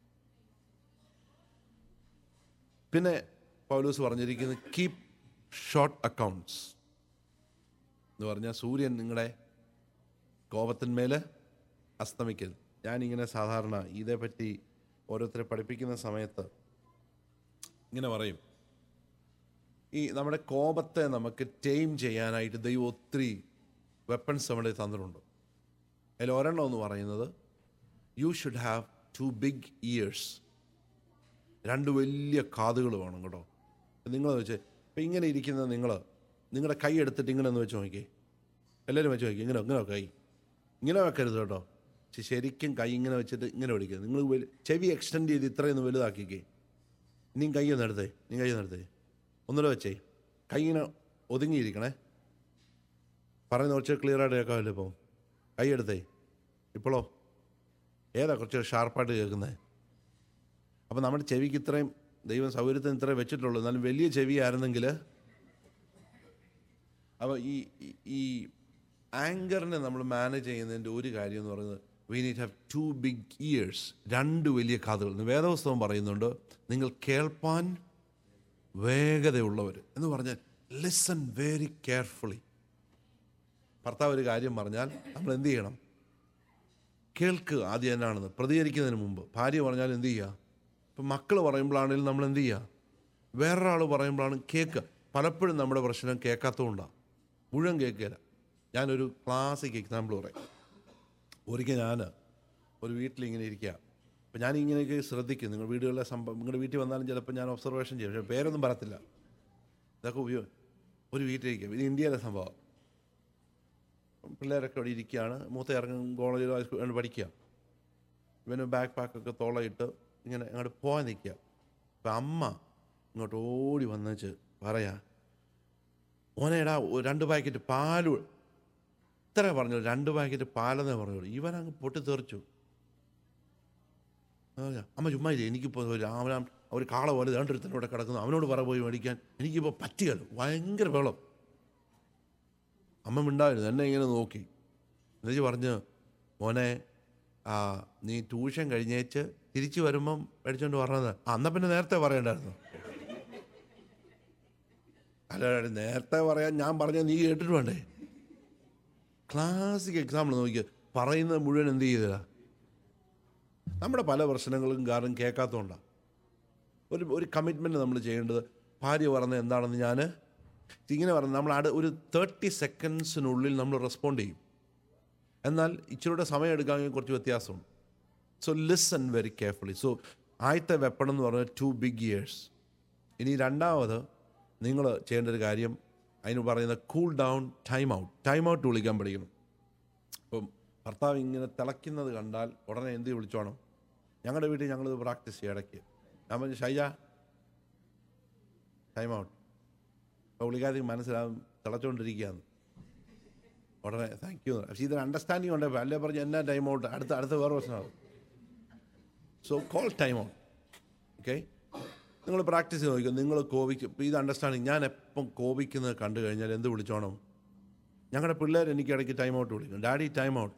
S1: പിന്നെ പൗലൂസ് പറഞ്ഞിരിക്കുന്നത് കീപ് ഷോർട്ട് അക്കൗണ്ട്സ് എന്ന് പറഞ്ഞാൽ സൂര്യൻ നിങ്ങളുടെ കോപത്തിന്മേൽ അസ്തമിക്കരുത് ഞാനിങ്ങനെ സാധാരണ ഇതേപ്പറ്റി ഓരോരുത്തരെ പഠിപ്പിക്കുന്ന സമയത്ത് ഇങ്ങനെ പറയും ഈ നമ്മുടെ കോപത്തെ നമുക്ക് ടൈം ചെയ്യാനായിട്ട് ദൈവം ഒത്തിരി വെപ്പൺസ് നമ്മുടെ തന്നിട്ടുണ്ട് അതിൽ ഒരെണ്ണം എന്ന് പറയുന്നത് you should have two big ears രണ്ട് വലിയ കാതുകൾ വേണം കേട്ടോ നിങ്ങൾ വെച്ച് ഇപ്പം ഇങ്ങനെ ഇരിക്കുന്ന നിങ്ങൾ നിങ്ങളുടെ കൈ എടുത്തിട്ട് ഇങ്ങനെ ഒന്ന് വെച്ച് നോക്കിയേ എല്ലാവരും വെച്ച് നോക്കി ഇങ്ങനെ ഇങ്ങനെ കൈ ഇങ്ങനെ വെക്കരുത് കേട്ടോ ശ- ശരിക്കും കൈ ഇങ്ങനെ വെച്ചിട്ട് ഇങ്ങനെ പിടിക്കുക നിങ്ങൾ വലു- ചെവി എക്സ്റ്റെൻഡ് ചെയ്ത് ഇത്രയൊന്ന് വലുതാക്കിക്കേ ഇനിയും കൈ ഒന്ന് എടുത്തേ നീ കൈ ഒന്ന് എടുത്തേ ഒന്നുകൂടെ വെച്ചേ കൈ ഇങ്ങനെ ഒതുങ്ങിയിരിക്കണേ പറയുന്ന കുറച്ച് ക്ലിയർ ആയിട്ട് കേൾക്കാമല്ലോ ഇപ്പോൾ കൈ എടുത്തേ ഇപ്പോഴോ ഏതാ കുറച്ച് ഷാർപ്പായിട്ട് കേൾക്കുന്നത് അപ്പം നമ്മുടെ ചെവിക്ക് ഇത്രയും ദൈവം സൗകര്യത്തിന് ഇത്രയും വെച്ചിട്ടുള്ളൂ എന്നാലും വലിയ ചെവി ആയിരുന്നെങ്കിൽ അപ്പോൾ ഈ ഈ- ഈ ആങ്കറിനെ നമ്മൾ മാനേജ് ചെയ്യുന്നതിൻ്റെ ഒരു കാര്യം എന്ന് പറയുന്നത് we need have two big ears രണ്ട് വലിയ കാതുകൾ ഇന്ന് വേദപുസ്തകം പറയുന്നുണ്ട് നിങ്ങൾ കേൾപ്പാൻ വേഗതയുള്ളവർ എന്ന് പറഞ്ഞാൽ ലിസൺ വെരി കെയർഫുള്ളി ഭർത്താവ് ഒരു കാര്യം പറഞ്ഞാൽ നമ്മൾ എന്ത് ചെയ്യണം കേൾക്കുക ആദ്യം എന്നാണെന്ന് പ്രതികരിക്കുന്നതിന് മുമ്പ് ഭാര്യ പറഞ്ഞാൽ എന്ത് ചെയ്യുക ഇപ്പം മക്കൾ പറയുമ്പോഴാണെങ്കിലും നമ്മൾ എന്ത് ചെയ്യുക വേറൊരാൾ പറയുമ്പോഴാണ് കേൾക്കുക പലപ്പോഴും നമ്മുടെ പ്രശ്നം കേൾക്കാത്തതുകൊണ്ടാണ് മുഴുവൻ കേൾക്കില്ല ഞാനൊരു ക്ലാസിക് എക്സാമ്പിൾ പറയാം ഒരിക്കൽ ഞാൻ ഒരു വീട്ടിലിങ്ങനെ ഇരിക്കുക അപ്പം ഞാൻ ഇങ്ങനെയൊക്കെ ശ്രദ്ധിക്കും നിങ്ങൾ വീടുകളിലെ സംഭവം നിങ്ങളുടെ വീട്ടിൽ വന്നാലും ചിലപ്പോൾ ഞാൻ ഒബ്സർവേഷൻ ചെയ്യും പക്ഷേ പേരൊന്നും പറയത്തില്ല ഇതൊക്കെ ഉപയോഗം ഒരു വീട്ടിലിരിക്കുക ഇത് ഇന്ത്യയിലെ സംഭവം പിള്ളേരൊക്കെ അവിടെ ഇരിക്കുകയാണ് മൂത്ത ഇറങ്ങും കോളേജിലോ ഹൈസ്കൂളിൽ പഠിക്കുക ഇവന് ബാക്ക് പാക്കൊക്കെ തോളയിട്ട് ഇങ്ങനെ അങ്ങോട്ട് പോകാൻ നിൽക്കുക അപ്പം അമ്മ ഇങ്ങോട്ട് ഓടി വന്നേച്ച് പറയാ ഓനേടാ ഒരു രണ്ട് പാക്കറ്റ് പാൽ ഇത്ര പറഞ്ഞു രണ്ട് പാക്കറ്റ് പാലെന്നേ പറഞ്ഞോളൂ ഇവൻ അങ്ങ് പൊട്ടിത്തെറിച്ചു അതാ, അമ്മ ചുമ്മാ ഇല്ലേ എനിക്കിപ്പോൾ ഒരു അവനാ ഒരു കാള പോലെ രണ്ടിടത്തിനും ഇവിടെ കിടക്കുന്നു അവനോട് പറ പോയി മേടിക്കാൻ എനിക്കിപ്പോൾ പറ്റുകയല്ലോ ഭയങ്കര വെള്ളം അമ്മ മിണ്ടായിരുന്നു എന്നെ ഇങ്ങനെ നോക്കി എന്നിട്ട് പറഞ്ഞ് മോനെ ആ നീ ട്യൂഷൻ കഴിഞ്ഞേച്ച് തിരിച്ചു വരുമ്പം മേടിച്ചോണ്ട് പറഞ്ഞത് ആ എന്നാൽ പിന്നെ നേരത്തെ പറയണ്ടായിരുന്നു അല്ല നേരത്തെ പറയാൻ ഞാൻ പറഞ്ഞ നീ കേട്ടിട്ട് വേണ്ടേ ക്ലാസിക് എക്സാമ്പിൾ നോക്കിയ പറയുന്നത് മുഴുവൻ എന്ത് ചെയ്തില്ല നമ്മുടെ പല പ്രശ്നങ്ങളും കാരണം കേൾക്കാത്തതുകൊണ്ടാണ് ഒരു ഒരു കമ്മിറ്റ്മെൻറ്റ് നമ്മൾ ചെയ്യേണ്ടത് ഭാര്യ പറഞ്ഞത് എന്താണെന്ന് ഞാൻ ഇങ്ങനെ പറഞ്ഞു നമ്മൾ അടു ഒരു തേർട്ടി സെക്കൻഡ്സിനുള്ളിൽ നമ്മൾ റെസ്പോണ്ട് ചെയ്യും എന്നാൽ ഇച്ചിരൂടെ സമയം എടുക്കാമെങ്കിൽ കുറച്ച് വ്യത്യാസമുണ്ട് so listen very carefully so ആദ്യത്തെ വെപ്പൺ എന്ന് പറഞ്ഞാൽ ടു ബിഗ് ഇയേഴ്സ് ഇനി രണ്ടാമത് നിങ്ങൾ ചെയ്യേണ്ട ഒരു കാര്യം അതിന് പറയുന്ന cool down time out time out വിളിക്കാൻ പഠിക്കണം ഇപ്പം ഭർത്താവ് ഇങ്ങനെ തിളയ്ക്കുന്നത് കണ്ടാൽ ഉടനെ എന്ത് വിളിച്ചോണം ഞങ്ങളുടെ വീട്ടിൽ ഞങ്ങളിത് പ്രാക്ടീസ് ചെയ്യും ഇടയ്ക്ക് ഞാൻ പറഞ്ഞു ഷൈജ ടൈം ഔട്ട് അപ്പോൾ പുള്ളിക്കാരി മനസ്സിലാവും തിളച്ചുകൊണ്ടിരിക്കുകയാണ് ഉടനെ താങ്ക് യു പക്ഷേ ഇതിന് അണ്ടർസ്റ്റാൻഡിങ് ഉണ്ട് അല്ലേ പറഞ്ഞ് എന്നാ ടൈം ഔട്ട് അടുത്ത അടുത്ത വേറെ പ്രശ്നമാകും so call time out okay നിങ്ങൾ പ്രാക്ടീസ് ചെയ്ത് നോക്കുക നിങ്ങൾ കോപിക്കും ഇപ്പോൾ ഇത് അണ്ടർസ്റ്റാൻഡിങ് ഞാൻ എപ്പം കോപിക്കുന്നത് കണ്ടു കഴിഞ്ഞാൽ എന്ത് വിളിച്ചോണം ഞങ്ങളുടെ പിള്ളേർ എനിക്ക് ഇടയ്ക്ക് ടൈം ഔട്ട് വിളിക്കും ഡാഡി ടൈം ഔട്ട്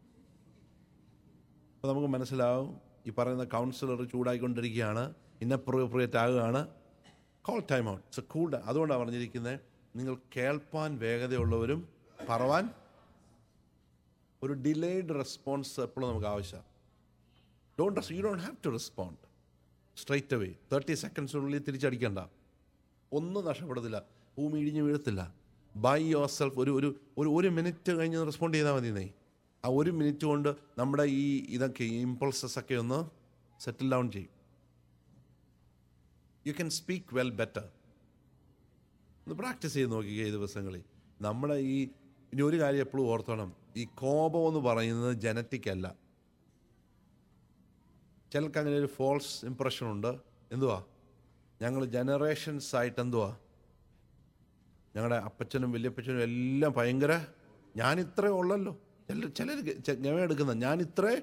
S1: അപ്പോൾ നമുക്ക് മനസ്സിലാവും ഈ പറയുന്ന കൗൺസിലർ ചൂടായിക്കൊണ്ടിരിക്കുകയാണ് ഇന്നപ്രോപ്രിയേറ്റ് ആകുകയാണ് call time out it's cool അതുകൊണ്ടാണ് പറഞ്ഞിരിക്കുന്നത് നിങ്ങൾ കേൾപ്പാൻ വേഗതയുള്ളവരും പറവാൻ ഒരു ഡിലേഡ് റെസ്പോൺസ് എപ്പോഴും നമുക്ക് ആവശ്യമാണ് don't you don't have to respond straight away thirty സെക്കൻഡ്സിനുള്ളിൽ തിരിച്ചടിക്കണ്ട ഒന്നും നഷ്ടപ്പെടത്തില്ല ഭൂമി ഇടിഞ്ഞ് വീഴത്തില്ല ബൈ യുവർ സെൽഫ് ഒരു ഒരു ഒരു ഒരു മിനിറ്റ് കഴിഞ്ഞ് റെസ്പോണ്ട് ചെയ്താൽ മതി നീ ആ ഒരു മിനിറ്റ് കൊണ്ട് നമ്മുടെ ഈ ഇതൊക്കെ ഇമ്പൾസസ് ഒക്കെ ഒന്ന് സെറ്റിൽ ഡൗൺ ചെയ്യും you can speak well better ഒന്ന് പ്രാക്ടീസ് ചെയ്ത് നോക്കിക്കുക ഈ ദിവസങ്ങളിൽ നമ്മുടെ ഈ ഇനി ഒരു കാര്യം എപ്പോഴും ഓർത്തോണം ഈ കോപം എന്ന് പറയുന്നത് ജനറ്റിക് അല്ല ചിലർക്ക് അങ്ങനെ ഒരു ഫോൾസ് ഇമ്പ്രഷൻ ഉണ്ട് എന്തുവാ ഞങ്ങൾ ജനറേഷൻസ് ആയിട്ട് എന്തുവാ ഞങ്ങളുടെ അപ്പച്ചനും വലിയപ്പച്ചനും എല്ലാം ഭയങ്കര ഞാൻ ഇത്രേ ഉള്ളല്ലോ ചിലർ ചിലർ ഞാൻ എടുക്കുന്ന ഞാൻ ഇത്രേ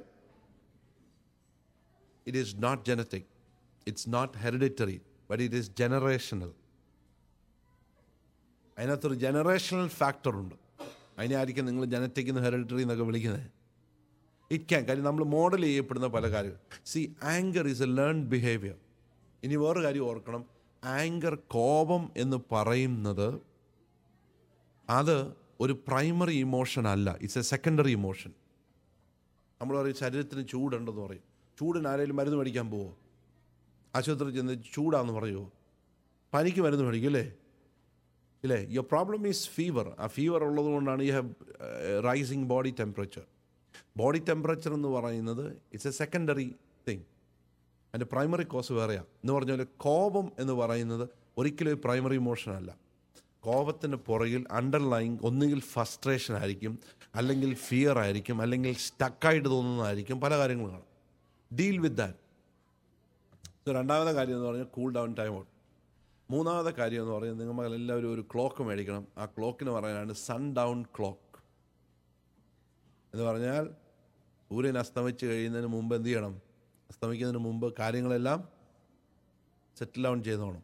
S1: it is not genetic it's not hereditary but it is generational അതിനകത്തൊരു ജനറേഷണൽ ഫാക്ടർ ഉണ്ട് അതിനായിരിക്കും നിങ്ങൾ ജനറ്റിക് എന്ന് ഹെറിഡിറ്ററി എന്നൊക്കെ വിളിക്കുന്നത് ഇറ്റ് ക്യാൻ കാര്യം നമ്മൾ മോഡൽ ചെയ്യപ്പെടുന്ന പല കാര്യങ്ങൾ see anger is a learn behaviour ഇനി വേറൊരു കാര്യം ഓർക്കണം ആങ്കർ കോപം എന്ന് പറയുന്നത് അത് ഒരു പ്രൈമറി ഇമോഷൻ അല്ല ഇറ്റ്സ് എ സെക്കൻഡറി ഇമോഷൻ നമ്മൾ പറയും ശരീരത്തിന് ചൂടുണ്ടെന്ന് പറയും ചൂടിന് ആരെങ്കിലും മരുന്ന് മേടിക്കാൻ പോവോ ആശുപത്രിയിൽ ചെന്ന് ചൂടാന്ന് പറയുമോ പനിക്ക് മരുന്ന് മേടിക്കും അല്ലേ ഇല്ലേ യുവർ പ്രോബ്ലം ഈസ് ഫീവർ ആ ഫീവർ ഉള്ളത് കൊണ്ടാണ് you have rising body temperature body temperature എന്ന് പറയുന്നത് ഇറ്റ്സ് എ സെക്കൻഡറി തിങ് അതിൻ്റെ പ്രൈമറി കോസ് വേറെയാണ് എന്ന് പറഞ്ഞാൽ കോപം എന്ന് പറയുന്നത് ഒരിക്കലും ഒരു പ്രൈമറി ഇമോഷൻ അല്ല കോപത്തിന് പുറകിൽ അണ്ടർലൈൻ ഒന്നുകിൽ ഫസ്ട്രേഷൻ ആയിരിക്കും അല്ലെങ്കിൽ ഫിയർ ആയിരിക്കും അല്ലെങ്കിൽ സ്റ്റക്കായിട്ട് തോന്നുന്നതായിരിക്കും പല കാര്യങ്ങളും കാണും ഡീൽ വിത്ത് ദാറ്റ് രണ്ടാമത്തെ കാര്യം എന്ന് പറഞ്ഞാൽ കൂൾ ഡൗൺ ടൈം ഔട്ട് മൂന്നാമത്തെ കാര്യം എന്ന് പറയുന്നത് നിങ്ങൾ എല്ലാവരും ഒരു ക്ലോക്ക് മേടിക്കണം ആ ക്ലോക്കിന് പറയാനാണ് സൺ ഡൗൺ ക്ലോക്ക് എന്ന് പറഞ്ഞാൽ സൂര്യൻ അസ്തമിച്ച് കഴിയുന്നതിന് മുമ്പ് എന്ത് ചെയ്യണം അസ്തമിക്കുന്നതിന് മുമ്പ് കാര്യങ്ങളെല്ലാം സെറ്റിൽ ഡൗൺ ചെയ്തോണം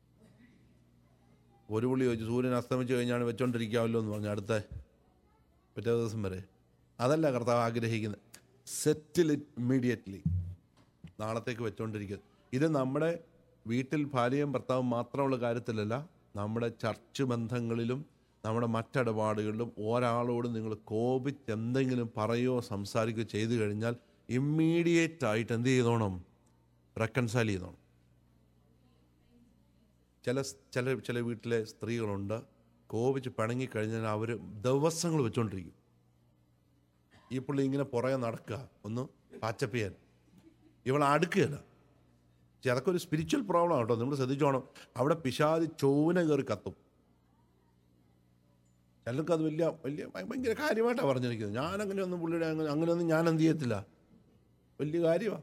S1: ഒരു പുള്ളി ചോദിച്ചു സൂര്യൻ അസ്തമിച്ച് കഴിഞ്ഞാണ് വെച്ചോണ്ടിരിക്കാമല്ലോ എന്ന് പറഞ്ഞു അടുത്ത പിറ്റേ ദിവസം വരെ അതല്ല കർത്താവ് ആഗ്രഹിക്കുന്നത് സെറ്റിൽ ഇറ്റ് ഇമ്മീഡിയറ്റ്ലി നാളത്തേക്ക് വെച്ചോണ്ടിരിക്കുന്നത് ഇത് നമ്മുടെ വീട്ടിൽ ഭാര്യയും ഭർത്താവും മാത്രമുള്ള കാര്യത്തിലല്ല നമ്മുടെ ചർച്ച് ബന്ധങ്ങളിലും നമ്മുടെ മറ്റിടപാടുകളിലും ഒരാളോട് നിങ്ങൾ കോപിച്ച് എന്തെങ്കിലും പറയുകയോ സംസാരിക്കുകയോ ചെയ്തു കഴിഞ്ഞാൽ ഇമ്മീഡിയറ്റ് ആയിട്ട് എന്ത് ചെയ്തോണം റെക്കൺസൈൽ ചെയ്തോണം ചില ചില ചില വീട്ടിലെ സ്ത്രീകളുണ്ട് കോപിച്ച് പിണങ്ങിക്കഴിഞ്ഞാൽ അവർ ദിവസങ്ങൾ വെച്ചുകൊണ്ടിരിക്കും ഈ പുള്ളി ഇങ്ങനെ പുറകെ നടക്കുക ഒന്ന് പാച്ചപ്പ് ചെയ്യാൻ ഇവൾ അടുക്കുകയല്ല പക്ഷെ അതൊക്കെ ഒരു സ്പിരിച്വൽ പ്രോബ്ലം കേട്ടോ നമ്മൾ ശ്രദ്ധിച്ചോണം അവിടെ പിശാദി ചൊവ്വന കയറി കത്തും ചിലർക്ക് അത് വലിയ വലിയ ഭയങ്കര കാര്യമായിട്ടാണ് പറഞ്ഞിരിക്കുന്നത് ഞാൻ അങ്ങനെയൊന്നും പുള്ളിയുടെ അങ്ങനെ അങ്ങനെയൊന്നും ഞാൻ എന്ത് ചെയ്യത്തില്ല വലിയ കാര്യമാണ്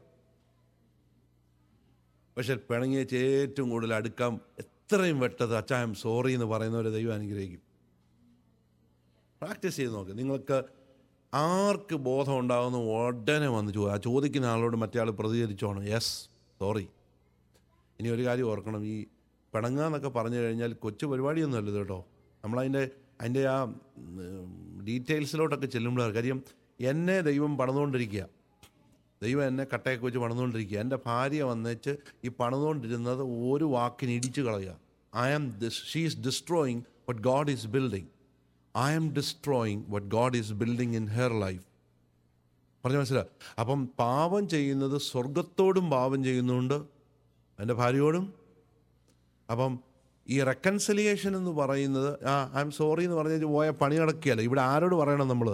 S1: പക്ഷെ പിണങ്ങിയേച്ച് ഏറ്റവും കൂടുതൽ അടുക്കാൻ എത്രയും വെട്ടത് അച്ചായം സോറി എന്ന് പറയുന്നവരെ ദൈവം അനുഗ്രഹിക്കും പ്രാക്ടീസ് ചെയ്ത് നോക്ക് നിങ്ങൾക്ക് ആർക്ക് ബോധം ഉണ്ടാകുന്ന ഉടനെ വന്ന് ചോ ആ ചോദിക്കുന്ന ആളോട് മറ്റേ ആൾ പ്രതികരിച്ചോണം യെസ് സോറി ഇനി ഒരു കാര്യം ഓർക്കണം ഈ പിണങ്ങാന്നൊക്കെ പറഞ്ഞു കഴിഞ്ഞാൽ കൊച്ചു പരിപാടിയൊന്നും അല്ലത് കേട്ടോ നമ്മളതിൻ്റെ അതിൻ്റെ ആ ഡീറ്റെയിൽസിലോട്ടൊക്കെ ചെല്ലുമ്പോഴാണ് കാര്യം എന്നെ ദൈവം പണിതുകൊണ്ടിരിക്കുക ദൈവം എന്നെ കട്ടയൊക്കെ വെച്ച് പണിതുകൊണ്ടിരിക്കുക എൻ്റെ ഭാര്യ വന്നേച്ച് ഈ പണിതുകൊണ്ടിരുന്നത് ഒരു വാക്കിന് ഇടിച്ചു കളയുക I am she is destroying what God is building I am destroying what God is building in her life പറഞ്ഞു മനസ്സിലായി അപ്പം പാപം ചെയ്യുന്നത് സ്വർഗത്തോടും പാപം ചെയ്യുന്നുണ്ട് എൻ്റെ ഭാര്യയോടും അപ്പം ഈ റെക്കൺസിലിയേഷൻ എന്ന് പറയുന്നത് ആ ഐ എം സോറി എന്ന് പറഞ്ഞു പോയ പണി നടക്കുകയല്ല ഇവിടെ ആരോട് പറയണം നമ്മൾ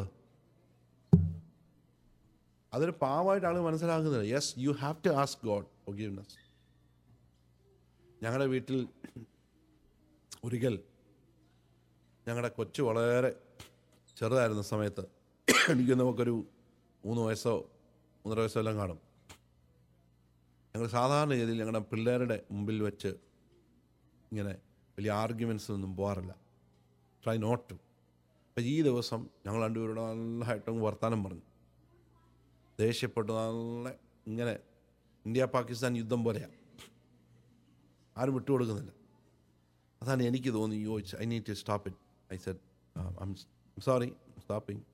S1: അതൊരു പാവമായിട്ട് ആൾ മനസ്സിലാക്കുന്നില്ല yes you have to ask God forgiveness ഞങ്ങളുടെ വീട്ടിൽ ഒരിക്കൽ ഞങ്ങളുടെ കൊച്ചു വളരെ ചെറുതായിരുന്ന സമയത്ത് എനിക്ക് നമുക്കൊരു മൂന്ന് വയസ്സോ മൂന്നര വയസ്സോ എല്ലാം കാണും ഞങ്ങൾ സാധാരണ രീതിയിൽ ഞങ്ങളുടെ പിള്ളേരുടെ മുമ്പിൽ വെച്ച് ഇങ്ങനെ വലിയ ആർഗ്യുമെൻസ് ഒന്നും പോകാറില്ല ട്രൈ നോട്ട് ടു അപ്പം ഈ ദിവസം ഞങ്ങൾ രണ്ടുപേരോട് നല്ലതായിട്ടും വർത്തമാനം പറഞ്ഞു ദേഷ്യപ്പെട്ട് നല്ല ഇങ്ങനെ ഇന്ത്യ പാകിസ്ഥാൻ യുദ്ധം പോലെയാണ് ആരും വിട്ടുകൊടുക്കുന്നില്ല അതാണ് എനിക്ക് തോന്നി yo I need to stop it I said sorry stopping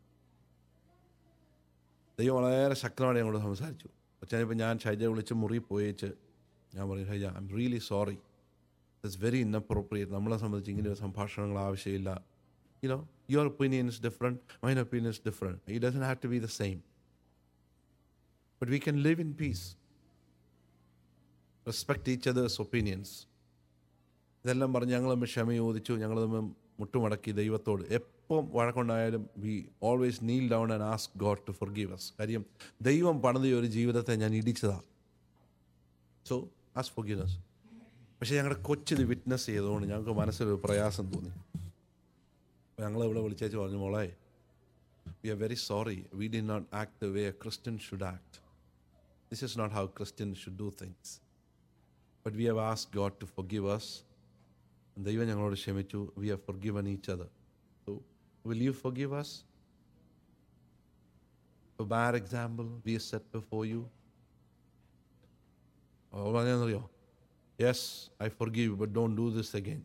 S1: ദൈവം വളരെ ശക്തമായിട്ട് ഞങ്ങളോട് സംസാരിച്ചു അച്ഛനിപ്പോൾ ഞാൻ ഷൈജ വിളിച്ച് മുറി പോയേച്ച് ഞാൻ പറയും Shaija I M really sorry it's very inappropriate നമ്മളെ സംബന്ധിച്ച് ഇങ്ങനെ ഒരു സംഭാഷണങ്ങൾ ആവശ്യമില്ല you know your opinion is different mine opinion is different it doesn't have to be the same but we can live in peace respect each others opinions ഇതെല്ലാം പറഞ്ഞ് ഞങ്ങൾ തമ്മിൽ ക്ഷമ ചോദിച്ചു ഞങ്ങൾ തമ്മിൽ മുട്ടുമടക്കി ദൈവത്തോട് എപ്പം വഴക്കുണ്ടായാലും we always kneel down and ask God to forgive us കാര്യം ദൈവം പണിത ഒരു ജീവിതത്തെ ഞാൻ ഇടിച്ചതാണ് സോ ആസ് ഫോർ ഗീവ്നസ് പക്ഷേ ഞങ്ങളുടെ കൊച്ചിത് വിറ്റ്നസ് ചെയ്തുകൊണ്ട് ഞങ്ങൾക്ക് മനസ്സിലൊരു പ്രയാസം തോന്നി അപ്പോൾ ഞങ്ങൾ ഇവിടെ വിളിച്ചേച്ച് പറഞ്ഞു മോളെ we are very sorry we did not act the way a Christian should act this is not how Christian should do things but we have ask God to forgive us ദൈവം ഞങ്ങളോട് ക്ഷമിച്ചു we have forgiven each other so will you forgive us A bad example we set before you. അവൾ പറഞ്ഞറിയോ yes I forgive but don't do this again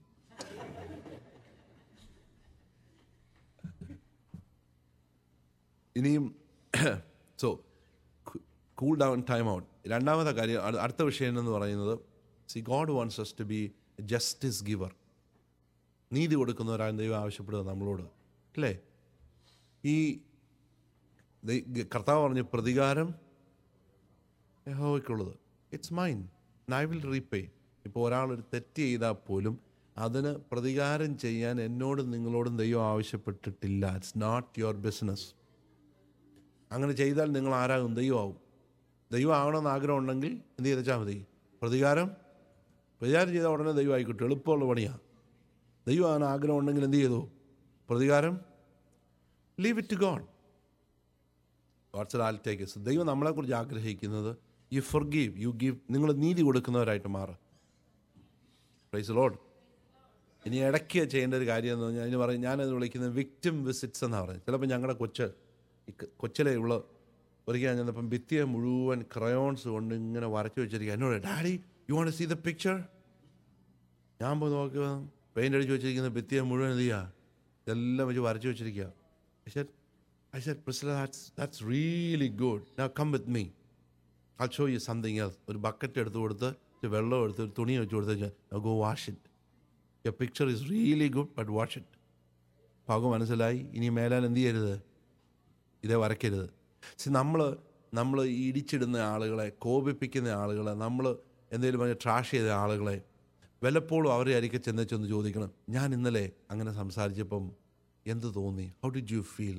S1: ഇനിയും so cool down time out രണ്ടാമത്തെ കാര്യം അട്- അടുത്ത വിഷയം എന്ന് പറയുന്നത് see God wants us to be justice giver നീതി കൊടുക്കുന്നവരാണ് ദൈവം ആവശ്യപ്പെടുക നമ്മളോട് അല്ലേ ഈ ദൈ- കർത്താവ് പറഞ്ഞു പ്രതികാരം യഹോവയ്ക്കുള്ളത് it's mine I will repay ഇപ്പോൾ ഒരാൾ ഒരു തെറ്റ് ചെയ്താൽ പോലും അതിന് പ്രതികാരം ചെയ്യാൻ എന്നോടും നിങ്ങളോടും ദൈവം ആവശ്യപ്പെട്ടിട്ടില്ല ഇറ്റ്സ് നോട്ട് യുവർ ബിസിനസ് അങ്ങനെ ചെയ്താൽ നിങ്ങൾ ആരാകും ദൈവമാവും ദൈവം ആകണമെന്ന് ആഗ്രഹം ഉണ്ടെങ്കിൽ എന്ത് ചെയ്താൽ മതി പ്രതികാരം പ്രതികാരം ചെയ്താൽ ഉടനെ ദൈവമായി കിട്ടും എളുപ്പമുള്ള പണിയാണ് ദൈവം അങ്ങനെ ആഗ്രഹം ഉണ്ടെങ്കിൽ എന്ത് ചെയ്തു പ്രതികാരം leave it to God what's all take is ദൈവം നമ്മളെക്കുറിച്ച് ആഗ്രഹിക്കുന്നത് you forgive you give നിങ്ങൾ നീതി കൊടുക്കുന്നവരായിട്ട് മാറുക പ്രൈസ് ലോഡ് ഇനി ഇടയ്ക്ക് ചെയ്യേണ്ട ഒരു കാര്യം എന്ന് പറഞ്ഞാൽ അതിന് പറയും ഞാനത് വിളിക്കുന്നത് വിക്ടിം വിസിറ്റ്സ് എന്നാണ് പറയുന്നത് ചിലപ്പോൾ ഞങ്ങളുടെ കൊച്ച് ഈ ക- കൊച്ചിലെ ഉള്ള ഒരിക്കൽ ചെന്നപ്പം ഭിത്തിയെ മുഴുവൻ ക്രയോൺസ് കൊണ്ട് ഇങ്ങനെ വരച്ചു വെച്ചിരിക്കുക എന്നോട് daddy you want see the picture ഞാൻ പോയി നോക്കുക പെയിൻ്റ് അടിച്ച് വെച്ചിരിക്കുന്ന ഭിത്തിയെ മുഴുവൻ എന്ത് ചെയ്യുക ഇതെല്ലാം വെച്ച് വരച്ചു വെച്ചിരിക്കുക I said, I said, Priscilla, that's, that's really good. Now come with me. I'll show you something else. ഒരു ബക്കറ്റ് എടുത്ത് കൊടുത്ത് ഇച്ചിരി വെള്ളം എടുത്ത് ഒരു തുണി വെച്ച് കൊടുത്ത് go wash it your picture is really good but wash it പാകം മനസ്സിലായി ഇനി മേലാൽ എന്ത് ചെയ്യരുത് ഇതേ വരയ്ക്കരുത് സി നമ്മൾ നമ്മൾ ഇടിച്ചിടുന്ന ആളുകളെ കോപിപ്പിക്കുന്ന ആളുകളെ നമ്മൾ എന്തെങ്കിലും പറഞ്ഞ് ട്രാഷ് ചെയ്ത ആളുകളെ വല്ലപ്പോഴും അവരെ അരികെ ചെന്ന് ചെന്ന് ചോദിക്കണം ഞാൻ ഇന്നലെ അങ്ങനെ സംസാരിച്ചപ്പം എന്ത് തോന്നി how did you feel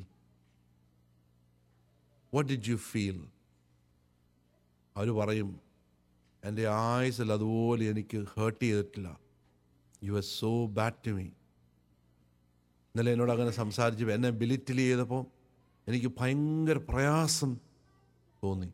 S1: what did you feel അവർ പറയും എൻ്റെ ആയുസിൽ അതുപോലെ എനിക്ക് ഹേർട്ട് ചെയ്തിട്ടില്ല you are so bad to me ഇന്നലെ എന്നോട് അങ്ങനെ സംസാരിച്ചു എന്നെ ബിലിറ്റിൽ ചെയ്തപ്പോൾ എനിക്ക് ഭയങ്കര പ്രയാസം തോന്നി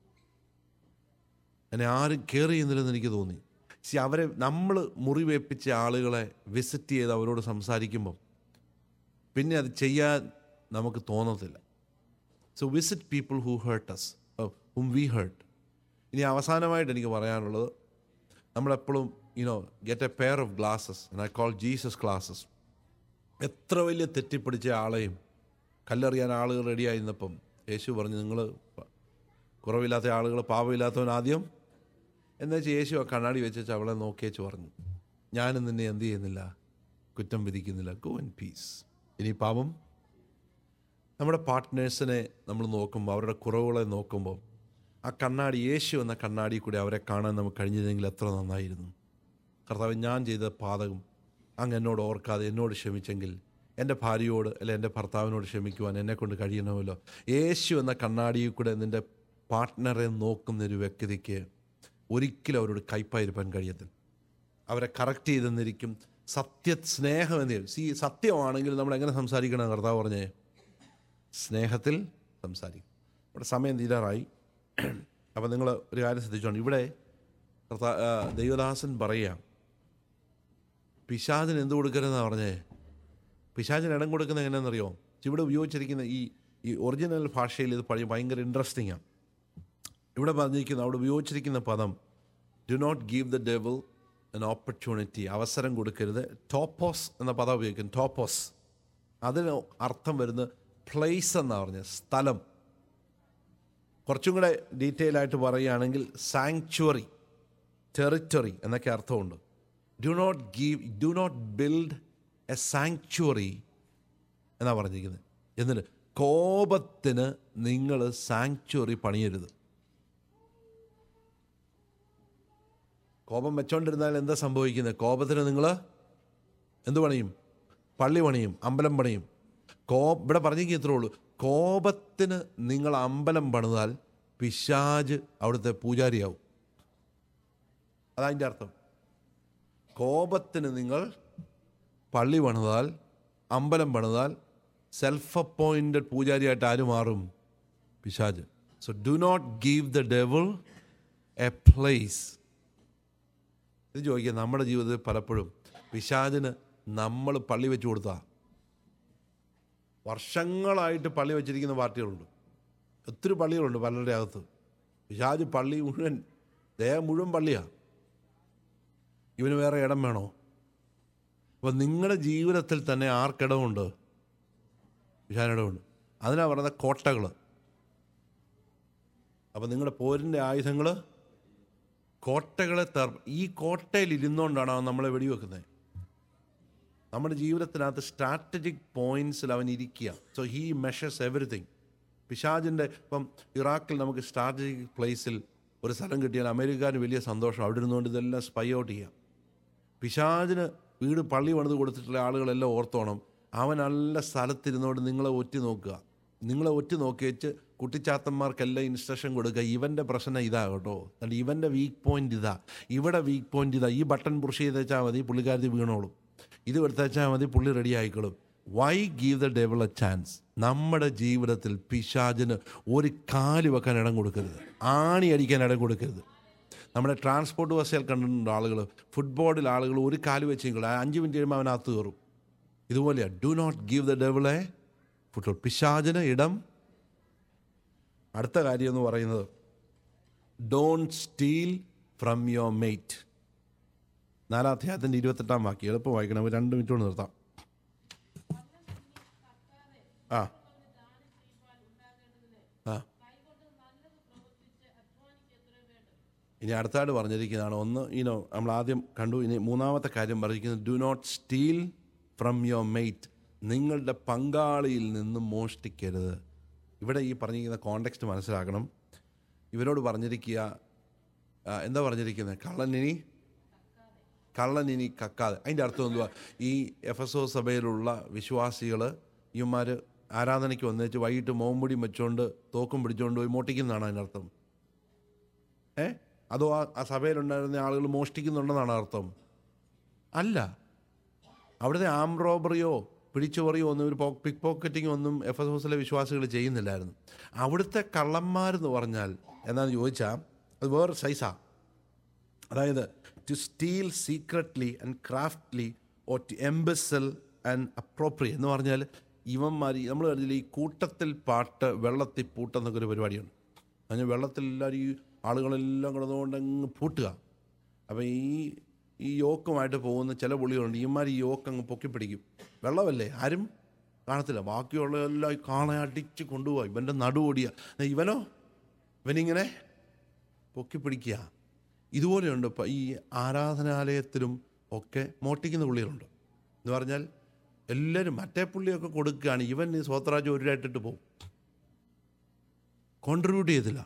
S1: എന്നെ ആരും കെയർ ചെയ്യുന്നില്ലെന്ന് എനിക്ക് തോന്നി സി അവരെ നമ്മൾ മുറിവേൽപ്പിച്ച ആളുകളെ വിസിറ്റ് ചെയ്ത് അവരോട് സംസാരിക്കുമ്പം പിന്നെ അത് ചെയ്യാൻ നമുക്ക് തോന്നത്തില്ല so visit people who hurt us hmm we hurt ഇനി അവസാനമായിട്ട് എനിക്ക് പറയാനുള്ളത് നമ്മളെപ്പോഴും you know get a pair of glasses I call Jesus classes എത്ര വലിയ തെറ്റിപ്പിടിച്ച ആളെയും കല്ലെറിയാൻ ആളുകൾ റെഡിയായി നിന്നപ്പം യേശു പറഞ്ഞു നിങ്ങൾ കുറവില്ലാത്ത ആളുകൾ പാപമില്ലാത്തവൻ ആദ്യം എന്ന് വെച്ചാൽ യേശു ആ കണ്ണാടി വെച്ച് അവളെ നോക്കിയേച്ച് പറഞ്ഞു ഞാനും നിന്നെ എന്ത് ചെയ്യുന്നില്ല കുറ്റം വിധിക്കുന്നില്ല ഗോ ഇൻ പീസ് ഇനി പാപം നമ്മുടെ പാർട്ട്നേഴ്സിനെ നമ്മൾ നോക്കുമ്പോൾ അവരുടെ കുറവുകളെ നോക്കുമ്പോൾ ആ കണ്ണാടി യേശു എന്ന കണ്ണാടി കൂടി അവരെ കാണാൻ നമുക്ക് കഴിഞ്ഞിരുന്നെങ്കിൽ എത്ര നന്നായിരുന്നു കർത്താവ് ഞാൻ ചെയ്ത പാതകം അങ്ങ് എന്നോട് ഓർക്കാതെ എന്നോട് ക്ഷമിച്ചെങ്കിൽ എൻ്റെ ഭാര്യയോട് അല്ലെ എൻ്റെ ഭർത്താവിനോട് ക്ഷമിക്കുവാൻ എന്നെ കൊണ്ട് കഴിയണമല്ലോ യേശു എന്ന കണ്ണാടിയിൽ കൂടെ നിൻ്റെ പാർട്ട്ണറെ നോക്കുന്ന ഒരു വ്യക്തിക്ക് ഒരിക്കലും അവരോട് കയ്പായിരിക്കാൻ കഴിയത്തില്ല അവരെ കറക്റ്റ് ചെയ്തെന്നിരിക്കും സത്യ സ്നേഹം എന്ന് സി സത്യമാണെങ്കിൽ നമ്മൾ എങ്ങനെ സംസാരിക്കണം കർത്താവ് പറഞ്ഞേ സ്നേഹത്തിൽ സംസാരിക്കും ഇവിടെ സമയം തീരാറായി അപ്പം നിങ്ങൾ ഒരു കാര്യം ശ്രദ്ധിച്ചോണ്ട് ഇവിടെ കർത്താ ആ, ദൈവദാസൻ പറയുക പിശാചിന് എന്ത് കൊടുക്കരുതെന്നാണ് പറഞ്ഞേ പിശാചിന് ഇടം കൊടുക്കുന്നത് എങ്ങനെയാണെന്നറിയോ ഇവിടെ ഉപയോഗിച്ചിരിക്കുന്ന ഈ ഈ ഒറിജിനൽ ഭാഷയിൽ ഇത് പഴയ ഭയങ്കര ഇൻട്രസ്റ്റിംഗ് ആണ് ഇവിടെ പറഞ്ഞിരിക്കുന്ന അവിടെ ഉപയോഗിച്ചിരിക്കുന്ന പദം do not give the devil an opportunity അവസരം കൊടുക്കരുത് ടോപ്പോസ് എന്ന പദം ഉപയോഗിക്കും ടോപ്പോസ് അതിന് അർത്ഥം വരുന്നത് പ്ലേസ് എന്നാണ് പറഞ്ഞത് സ്ഥലം കുറച്ചും കൂടെ ഡീറ്റെയിൽ ആയിട്ട് പറയുകയാണെങ്കിൽ സാങ്ച്വറി ടെറിറ്ററി എന്നൊക്കെ അർത്ഥമുണ്ട് do not give do not build a sanctuary എന്നാണ് പറഞ്ഞിരിക്കുന്നത് എന്നിട്ട് കോപത്തിന് നിങ്ങൾ സാങ്ച്വറി പണിയരുത് കോപം വെച്ചോണ്ടിരുന്നാൽ എന്താ സംഭവിക്കുന്നത് കോപത്തിന് നിങ്ങൾ എന്ത് പണിയും പള്ളി പണിയും അമ്പലം പണിയും കോ ഇവിടെ പറഞ്ഞെങ്കിൽ ഇത്രേ ഉള്ളൂ കോപത്തിന് നിങ്ങൾ അമ്പലം പണിതാൽ പിശാജ് അവിടുത്തെ പൂജാരിയാവും അതതിൻ്റെ അർത്ഥം കോപത്തിന് നിങ്ങൾ പള്ളി പണിതാൽ അമ്പലം പണിതാൽ സെൽഫ് അപ്പോയിൻറ്റഡ് പൂജാരിയായിട്ട് ആര് മാറും പിശാജ് so do not give the devil a place ഇത് ചോദിക്കുക നമ്മുടെ ജീവിതത്തിൽ പലപ്പോഴും പിശാചിന് നമ്മൾ പള്ളി വെച്ച് കൊടുത്താ വർഷങ്ങളായിട്ട് പള്ളി വെച്ചിരിക്കുന്ന പാർട്ടികളുണ്ട് ഒത്തിരി പള്ളികളുണ്ട് പലരുടെ അകത്ത് പിശാജ് പള്ളി മുഴുവൻ ദേഹം മുഴുവൻ പള്ളിയാണ് ഇവന് വേറെ ഇടം വേണോ അപ്പം നിങ്ങളുടെ ജീവിതത്തിൽ തന്നെ ആർക്കിടമുണ്ട് പിശാനിടമുണ്ട് അതിനാ പറയുന്നത് കോട്ടകൾ അപ്പം നിങ്ങളുടെ പോരിൻ്റെ ആയുധങ്ങൾ കോട്ടകളെ തർ ഈ കോട്ടയിൽ ഇരുന്നുകൊണ്ടാണ് അവൻ നമ്മളെ വെടിവെക്കുന്നത് നമ്മുടെ ജീവിതത്തിനകത്ത് സ്ട്രാറ്റജിക് പോയിന്റ്സിൽ അവൻ ഇരിക്കുക സോ ഹീ മെഷേഴ്സ് എവറിത്തിങ് പിശാജിൻ്റെ ഇപ്പം ഇറാഖിൽ നമുക്ക് സ്ട്രാറ്റജിക് പ്ലേസിൽ ഒരു സ്ഥലം കിട്ടിയാൽ അമേരിക്കാന് വലിയ സന്തോഷം അവിടെ ഇരുന്നുകൊണ്ട് ഇതെല്ലാം സ്പൈ ഔട്ട് ചെയ്യാം പിശാജിന് വീട് പള്ളി പണിത് കൊടുത്തിട്ടുള്ള ആളുകളെല്ലാം ഓർത്തോണം അവൻ നല്ല സ്ഥലത്തിരുന്നോണ്ട് നിങ്ങളെ ഒറ്റി നോക്കുക നിങ്ങളെ ഒറ്റി നോക്കി വെച്ച് കുട്ടിച്ചാത്തന്മാർക്കെല്ലാം ഇൻസ്ട്രക്ഷൻ കൊടുക്കുക ഇവൻ്റെ പ്രശ്നം ഇതാ കേട്ടോ എന്നിട്ട് ഇവൻ്റെ വീക്ക് പോയിന്റ് ഇതാ ഇവിടെ വീക്ക് പോയിന്റ് ഇതാ ഈ ബട്ടൺ പുഷ് ചെയ്ത് വെച്ചാൽ മതി പുള്ളിക്കാരത്തി വീണോളും ഇത് എടുത്തച്ചാൽ മതി പുള്ളി റെഡി ആയിക്കോളും why give the devil a chance നമ്മുടെ ജീവിതത്തിൽ പിശാചിന് ഒരു കാല് വെക്കാൻ ഇടം കൊടുക്കരുത് ആണി അടിക്കാൻ ഇടം കൊടുക്കരുത് നമ്മുടെ ട്രാൻസ്പോർട്ട് ബസ്സിൽ കണ്ടിട്ടുണ്ട് ആളുകൾ ഫുട്ബോളിൽ ആളുകൾ ഒരു കാല് വെച്ചെങ്കിൽ അഞ്ച് മിനിറ്റ് കഴിയുമ്പോൾ അവനകത്ത് കയറും ഇതുപോലെയാണ് do not give the devil a foothold പിശാചിന് ഇടം അടുത്ത കാര്യം എന്ന് പറയുന്നത് don't steal from your mate നാലാം അധ്യായത്തിൻ്റെ ഇരുപത്തെട്ടാം വാക്യം എളുപ്പം വായിക്കണം ഒരു രണ്ട് മിനിറ്റ് കൊണ്ട് നിർത്താം ആ ആ ഇനി അടുത്തായിട്ട് പറഞ്ഞിരിക്കുന്നതാണ് ഒന്ന് ഇനോ നമ്മൾ ആദ്യം കണ്ടു ഇനി മൂന്നാമത്തെ കാര്യം പറഞ്ഞിരിക്കുന്നത് do not steal from your mate നിങ്ങളുടെ പങ്കാളിയിൽ നിന്നും മോഷ്ടിക്കരുത് ഇവിടെ ഈ പറഞ്ഞിരിക്കുന്ന കോണ്ടെക്സ്റ്റ് മനസ്സിലാക്കണം ഇവരോട് പറഞ്ഞിരിക്കുക ആ, എന്താ പറഞ്ഞിരിക്കുന്നത് കള്ളനിനി കള്ളനിനി കക്കാതെ അതിൻ്റെ അർത്ഥം എന്തുവാ ഈ എഫ് എസ് ഒ സഭയിലുള്ള വിശ്വാസികൾ ഇവന്മാർ ആരാധനയ്ക്ക് വന്നേച്ച് വൈകിട്ട് മോമ്പൊടി വെച്ചുകൊണ്ട് തോക്കും പിടിച്ചുകൊണ്ട് പോയി മോട്ടിക്കുന്നതാണ് അതിനർത്ഥം ഏ അതോ ആ ആ സഭയിലുണ്ടായിരുന്ന ആളുകൾ മോഷ്ടിക്കുന്നുണ്ടെന്നാണ് അർത്ഥം അല്ല അവിടുത്തെ ആം റോബറിയോ പിടിച്ചുപറിയോ ഒന്നും ഒരു പിക് പോക്കറ്റിംഗ് ഒന്നും എഫ് എസ് എസിലെ വിശ്വാസികൾ ചെയ്യുന്നില്ലായിരുന്നു അവിടുത്തെ കള്ളന്മാരെന്ന് പറഞ്ഞാൽ എന്താണെന്ന് ചോദിച്ചാൽ അത് വേറെ സൈസാ അതായത് to steal secretly and craftily or to embezzle and appropriate എന്ന് പറഞ്ഞാൽ ഇവന്മാർ നമ്മൾ കരുതില്ല ഈ കൂട്ടത്തിൽ പാട്ട് വെള്ളത്തിൽ പൂട്ടെന്നൊക്കെ ഒരു പരിപാടിയുണ്ട് അതിന് വെള്ളത്തിൽ എല്ലാവരും ഈ ആളുകളെല്ലാം കിടന്നുകൊണ്ട് അങ്ങ് പൂട്ടുക അപ്പം ഈ ഈ യോക്കുമായിട്ട് പോകുന്ന ചില പുള്ളികളുണ്ട് ഇവന്മാർ ഈ യോക്ക് അങ്ങ് പൊക്കിപ്പിടിക്കും വെള്ളമല്ലേ ആരും കാണത്തില്ല ബാക്കിയുള്ളതെല്ലാം ഈ കാണെ അടിച്ച് കൊണ്ടുപോകാം ഇവൻ്റെ നടുവോടിയ ഇവനോ ഇവനിങ്ങനെ പൊക്കിപ്പിടിക്കുക ഇതുപോലെയുണ്ട് ഇപ്പം ഈ ആരാധനാലയത്തിലും ഒക്കെ മോട്ടിക്കുന്ന പുള്ളികളുണ്ട് എന്ന് പറഞ്ഞാൽ എല്ലാവരും മറ്റേ പുള്ളിയൊക്കെ കൊടുക്കുകയാണ് ഇവൻ ഈ സ്വത്രാജ് ഒരു ഇട്ടിട്ട് പോകും കോൺട്രിബ്യൂട്ട് ചെയ്തില്ല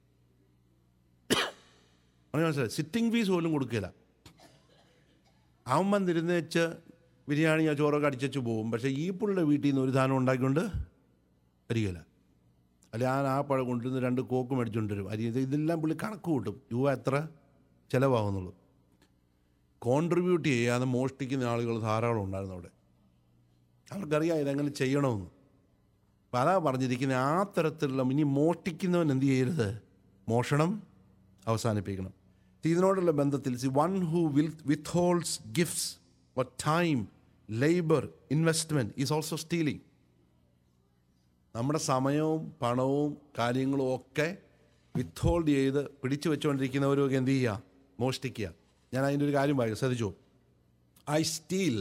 S1: അങ്ങനെ മനസ്സിലായി സിറ്റിംഗ് ഫീസ് പോലും കൊടുക്കില്ല അവൻ വന്നിരുന്നേച്ച് ബിരിയാണി ആ ചോറൊക്കെ അടിച്ചു പോകും പക്ഷേ ഈ പുള്ളിയുടെ വീട്ടിൽ നിന്ന് ഒരു സാധനം ഉണ്ടാക്കിക്കൊണ്ട് വരികയില്ല അല്ല ഞാൻ ആ പഴം കൊണ്ടുവന്ന് രണ്ട് കോക്ക് മേടിച്ചുകൊണ്ട് വരും അരി ഇത് ഇതെല്ലാം പുള്ളി കണക്ക് കൂട്ടും രൂപ എത്ര ചിലവാകുന്നുള്ളൂ കോൺട്രിബ്യൂട്ട് ചെയ്യാതെ മോഷ്ടിക്കുന്ന ആളുകൾ ധാരാളം ഉണ്ടായിരുന്നു അവിടെ അവർക്കറിയാം ഇതെങ്ങനെ ചെയ്യണമെന്ന് അപ്പം അതാ പറഞ്ഞിരിക്കുന്നത് ആ തരത്തിലുള്ള ഇനി മോഷ്ടിക്കുന്നവൻ എന്ത് ചെയ്യരുത് മോഷണം അവസാനിപ്പിക്കണം ഇതിനോടുള്ള ബന്ധത്തിൽ see one who will withholds gifts or time labour investment is also stealing നമ്മുടെ സമയവും പണവും കാര്യങ്ങളും ഒക്കെ വിത്ത്ഹോൾഡ് ചെയ്ത് പിടിച്ചു വെച്ചുകൊണ്ടിരിക്കുന്നവരൊക്കെ എന്ത് ചെയ്യുക മോഷ്ടിക്കുക ഞാൻ അതിൻ്റെ ഒരു കാര്യം വായിക്കാം ശ്രദ്ധിച്ചു I steal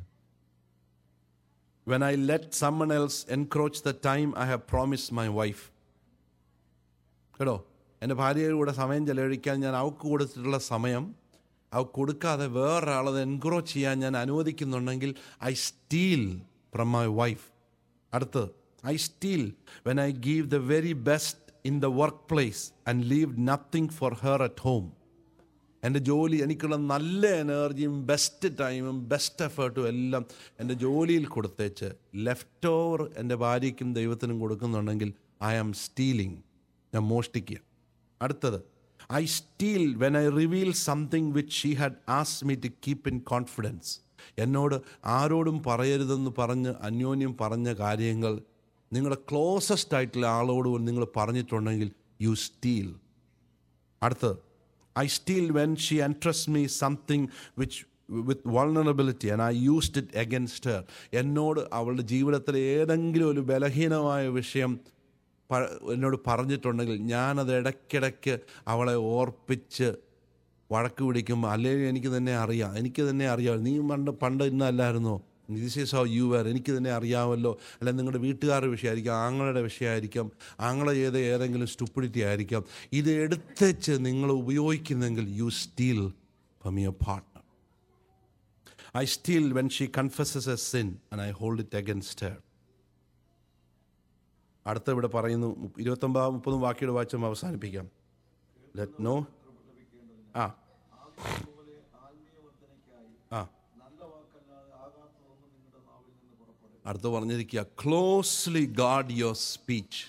S1: when I let someone else encroach the time I have promise my wife കേട്ടോ എൻ്റെ ഭാര്യയുടെ കൂടെ സമയം ചെലവഴിക്കാൻ ഞാൻ അവൾക്ക് കൊടുത്തിട്ടുള്ള സമയം അവൾക്ക് കൊടുക്കാതെ വേറൊരാളത് എൻക്രോച്ച് ചെയ്യാൻ ഞാൻ അനുവദിക്കുന്നുണ്ടെങ്കിൽ I steal from my wife അടുത്ത് I steal when I give the very best in the workplace and leave nothing for her at home എൻ്റെ ജോലി എനിക്കുള്ള നല്ല എനർജിയും ബെസ്റ്റ് ടൈമും ബെസ്റ്റ് എഫേർട്ടും എല്ലാം എൻ്റെ ജോലിയിൽ കൊടുത്തേച്ച് ലെഫ്റ്റ് ഓവർ എൻ്റെ ഭാര്യയ്ക്കും ദൈവത്തിനും കൊടുക്കുന്നുണ്ടെങ്കിൽ ഐ ആം സ്റ്റീലിംഗ് ഞാൻ മോഷ്ടിക്കുക അടുത്തത് I steal when I reveal something which she had ആസ് me to keep in confidence എന്നോട് ആരോടും പറയരുതെന്ന് പറഞ്ഞ് അന്യോന്യം പറഞ്ഞ കാര്യങ്ങൾ നിങ്ങളുടെ ക്ലോസസ്റ്റ് ആയിട്ടുള്ള ആളോട് നിങ്ങൾ പറഞ്ഞിട്ടുണ്ടെങ്കിൽ യു സ്റ്റീൽ അടുത്തത് I steal when she entrust me something which with vulnerability and I used it against her എന്നോട് അവളുടെ ജീവിതത്തിലെ ഏതെങ്കിലും ഒരു ബലഹീനമായ വിഷയം പ- എന്നോട് പറഞ്ഞിട്ടുണ്ടെങ്കിൽ ഞാനത് ഇടയ്ക്കിടയ്ക്ക് അവളെ ഓർപ്പിച്ച് വഴക്ക് പിടിക്കുമ്പോൾ അല്ലെങ്കിൽ എനിക്ക് തന്നെ അറിയാം എനിക്ക് തന്നെ അറിയാം നീ പണ്ട് പണ്ട് ഇന്നല്ലായിരുന്നോ this is how you were എനിക്ക് തന്നെ അറിയാമല്ലോ അല്ല നിങ്ങളുടെ വീട്ടുകാരുടെ വിഷയമായിരിക്കാം ആങ്ങളുടെ വിഷയമായിരിക്കാം ആങ്ങളെ ചെയ്ത ഏതെങ്കിലും സ്റ്റുപ്പിഡിറ്റി ആയിരിക്കാം ഇത് എടുത്തേച്ച് നിങ്ങൾ ഉപയോഗിക്കുന്നെങ്കിൽ you steal from your partner I steal when she confesses a sin and I hold it against her അടുത്ത ഇവിടെ പറയുന്നു ഇരുപത്തൊമ്പതാം മുപ്പതും വാക്കിയുടെ വായിച്ചും അവസാനിപ്പിക്കാം ലെറ്റ് നോ ആ ആ അടുത്ത് പറഞ്ഞിരിക്കുക ക്ലോസ്ലി ഗാഡ് യുവർ സ്പീച്ച്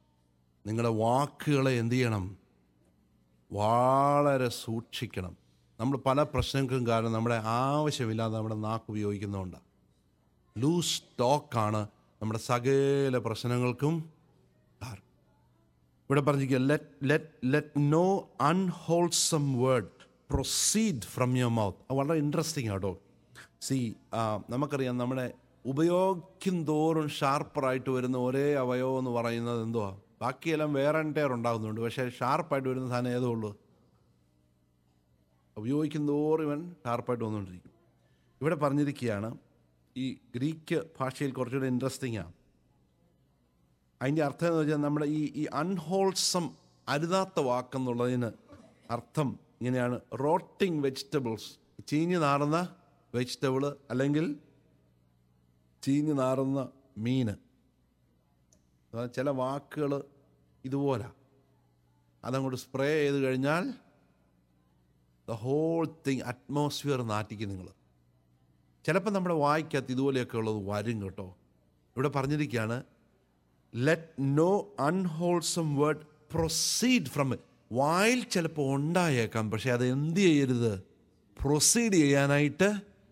S1: നിങ്ങളുടെ വാക്കുകളെ എന്ത് ചെയ്യണം വളരെ സൂക്ഷിക്കണം നമ്മൾ പല പ്രശ്നങ്ങൾക്കും കാരണം നമ്മുടെ ആവശ്യമില്ലാതെ നമ്മുടെ നാക്ക് ഉപയോഗിക്കുന്നതുകൊണ്ടാണ് ലൂസ് സ്റ്റോക്കാണ് നമ്മുടെ സകല പ്രശ്നങ്ങൾക്കും കാരണം ഇവിടെ പറഞ്ഞിരിക്കുക let let let no unwholesome word proceed from your mouth അത് വളരെ ഇൻട്രസ്റ്റിംഗ് ആട്ടോ സി നമുക്കറിയാം നമ്മുടെ ഉപയോഗിക്കും തോറും ഷാർപ്പറായിട്ട് വരുന്ന ഒരേ അവയവം എന്ന് പറയുന്നത് എന്തുവാ ബാക്കിയെല്ലാം വേറെ ടയർ ഉണ്ടാകുന്നുണ്ട് പക്ഷേ ഷാർപ്പായിട്ട് വരുന്ന സാധനം ഏതോ ഉള്ളൂ ഉപയോഗിക്കും തോറും ഇവൻ ഷാർപ്പായിട്ട് വന്നുകൊണ്ടിരിക്കും ഇവിടെ പറഞ്ഞിരിക്കുകയാണ് ഈ ഗ്രീക്ക് ഭാഷയിൽ കുറച്ചുകൂടെ ഇൻട്രസ്റ്റിംഗ് ആണ് അതിൻ്റെ അർത്ഥം എന്ന് വെച്ചാൽ നമ്മുടെ ഈ ഈ അൺഹോൾസം അരുതാത്ത വാക്കെന്നുള്ളതിന് അർത്ഥം ഇങ്ങനെയാണ് റോട്ടിങ് വെജിറ്റബിൾസ് ചീഞ്ഞ് നാറുന്ന വെജിറ്റബിൾ അല്ലെങ്കിൽ ചീഞ്ഞ് നാറുന്ന മീൻ അതായത് ചില വാക്കുകൾ ഇതുപോലെ അതങ്ങോട്ട് സ്പ്രേ ചെയ്ത് കഴിഞ്ഞാൽ ദ ഹോൾ തിങ് അറ്റ്മോസ്ഫിയർ നാറ്റിക്കും നിങ്ങൾ ചിലപ്പോൾ നമ്മുടെ വായിക്കകത്ത് ഇതുപോലെയൊക്കെ ഉള്ളത് വരും കേട്ടോ ഇവിടെ പറഞ്ഞിരിക്കുകയാണ് let no unwholesome word proceed from വായിൽ ചിലപ്പോൾ ഉണ്ടായേക്കാം പക്ഷെ അത് എന്ത് ചെയ്യരുത് പ്രൊസീഡ് ചെയ്യാനായിട്ട്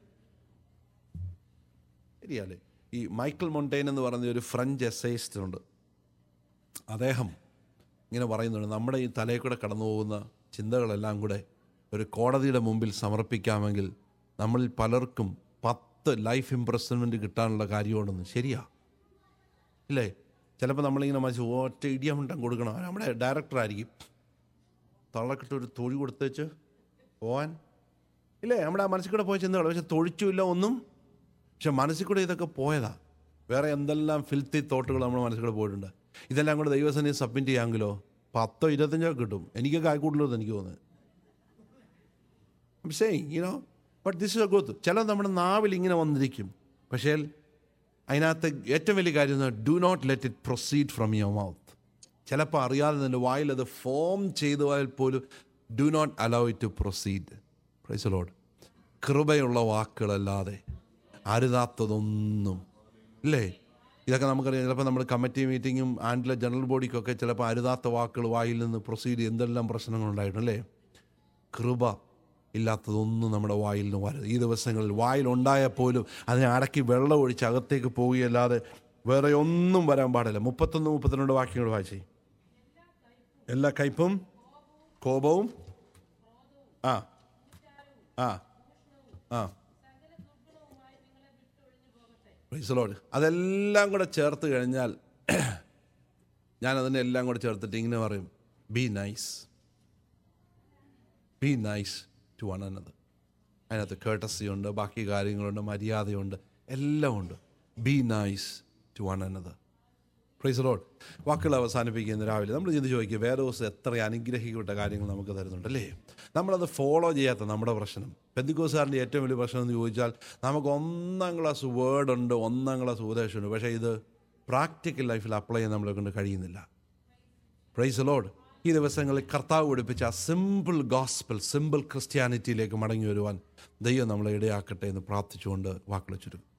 S1: ശരിയല്ലേ ഈ മൈക്കിൾ മൊണ്ടൈൻ എന്ന് പറയുന്ന ഒരു ഫ്രഞ്ച് എസ്സൈസ്റ്റ് ഉണ്ട് അദ്ദേഹം ഇങ്ങനെ പറയുന്നുണ്ട് നമ്മുടെ ഈ തലയിൽ കൂടെ കടന്നു പോകുന്ന ചിന്തകളെല്ലാം കൂടെ ഒരു കോടതിയുടെ മുമ്പിൽ സമർപ്പിക്കാമെങ്കിൽ നമ്മളിൽ പലർക്കും പത്ത് ലൈഫ് ഇംപ്രസ്മെൻറ്റ് കിട്ടാനുള്ള കാര്യമുണ്ടെന്ന് ശരിയാ ഇല്ലേ ചിലപ്പോൾ നമ്മളിങ്ങനെ മനസ്സിൽ ഒറ്റ ഇടിയമണ്ടം കൊടുക്കണം അവൻ നമ്മുടെ ഡയറക്ടറായിരിക്കും തള്ളക്കിട്ട് ഒരു തൊഴി കൊടുത്തേച്ച് പോവാൻ ഇല്ലേ നമ്മുടെ ആ മനസ്സിൽ കൂടെ പോയ ചിന്തകൾ പക്ഷെ തൊഴിച്ചുമില്ല ഒന്നും പക്ഷെ മനസ്സിൽ കൂടെ ഇതൊക്കെ പോയതാ വേറെ എന്തെല്ലാം ഫിൽത്തി തോട്ടുകൾ നമ്മുടെ മനസ്സിൽ കൂടെ പോയിട്ടുണ്ട് ഇതെല്ലാം കൂടെ ദൈവസേനയെ സബ്മിറ്റ് ചെയ്യാമെങ്കിലോ പത്തോ ഇരുപത്തഞ്ചോ കിട്ടും എനിക്കൊക്കെ ആയിക്കൂടുള്ളത് എനിക്ക് തോന്നുന്നത് saying, you know, but this is a good. ചില നമ്മുടെ നാവിൽ ഇങ്ങനെ വന്നിരിക്കും പക്ഷേ അതിനകത്ത് ഏറ്റവും വലിയ കാര്യം do not let it proceed from your mouth ചിലപ്പോൾ അറിയാതെ നിൻ്റെ വായിൽ അത് ഫോം ചെയ്തു പോയാൽ പോലും do not allow it to proceed praise Lord കൃപയുള്ള വാക്കുകളല്ലാതെ അരുതാത്തതൊന്നും ഇല്ലേ ഇതൊക്കെ നമുക്കറിയാം ചിലപ്പോൾ നമ്മൾ കമ്മിറ്റി മീറ്റിങ്ങും ആൻഡിലെ ജനറൽ ബോഡിക്കൊക്കെ ചിലപ്പോൾ അരുതാത്ത വാക്കുകൾ വായിൽ നിന്ന് പ്രൊസീഡ് ചെയ്ത് എന്തെല്ലാം പ്രശ്നങ്ങളുണ്ടായിട്ടുണ്ടല്ലേ കൃപ ഇല്ലാത്തതൊന്നും നമ്മുടെ വായിൽ നിന്ന് വരരുത് ഈ ദിവസങ്ങളിൽ വായിലുണ്ടായാൽ പോലും അതിനെ അടക്കി വെള്ളം ഒഴിച്ച് അകത്തേക്ക് പോവുകയല്ലാതെ വേറെ ഒന്നും വരാൻ പാടില്ല മുപ്പത്തൊന്ന് മുപ്പത്തിരണ്ട് വാക്യങ്ങൾ വായിച്ചേ എല്ലാ കയ്പും കോപവും ആ ആ ആ പ്രൈസലോട് അതെല്ലാം കൂടെ ചേർത്ത് കഴിഞ്ഞാൽ ഞാൻ അതിനെ എല്ലാം കൂടെ ചേർത്തിട്ട് ഇങ്ങനെ പറയും be nice be nice to one another അതിനകത്ത് കേട്ടസി ഉണ്ട് ബാക്കി കാര്യങ്ങളുണ്ട് മര്യാദയുണ്ട് എല്ലാം ഉണ്ട് be nice to one another praise Lord വാക്കുകൾ അവസാനിപ്പിക്കുന്ന രാവിലെ നമ്മൾ ഇത് ചോദിക്കുക വേറെ ദിവസം എത്ര അനുഗ്രഹിക്കപ്പെട്ട കാര്യങ്ങൾ നമുക്ക് തരുന്നുണ്ട് അല്ലേ നമ്മളത് ഫോളോ ചെയ്യാത്ത നമ്മുടെ പ്രശ്നം പെന്തിക്കോസുകാരൻ്റെ ഏറ്റവും വലിയ പ്രശ്നം എന്ന് ചോദിച്ചാൽ നമുക്ക് ഒന്നാം ക്ലാസ് വേർഡ് ഉണ്ട് ഒന്നാം ക്ലാസ് ഉപദേശമുണ്ട് പക്ഷേ ഇത് പ്രാക്ടിക്കൽ ലൈഫിൽ അപ്ലൈ ചെയ്യാൻ നമ്മളെ കൊണ്ട് കഴിയുന്നില്ല പ്രൈസ് ലോഡ് ഈ ദിവസങ്ങളിൽ കർത്താവ് പഠിപ്പിച്ച ആ സിമ്പിൾ ഗോസ്പൽ സിമ്പിൾ ക്രിസ്ത്യാനിറ്റിയിലേക്ക് മടങ്ങി വരുവാൻ ദൈവം നമ്മളെ ഇടയാക്കട്ടെ എന്ന് പ്രാർത്ഥിച്ചുകൊണ്ട് വാക്കുകൾ ചുരുക്കും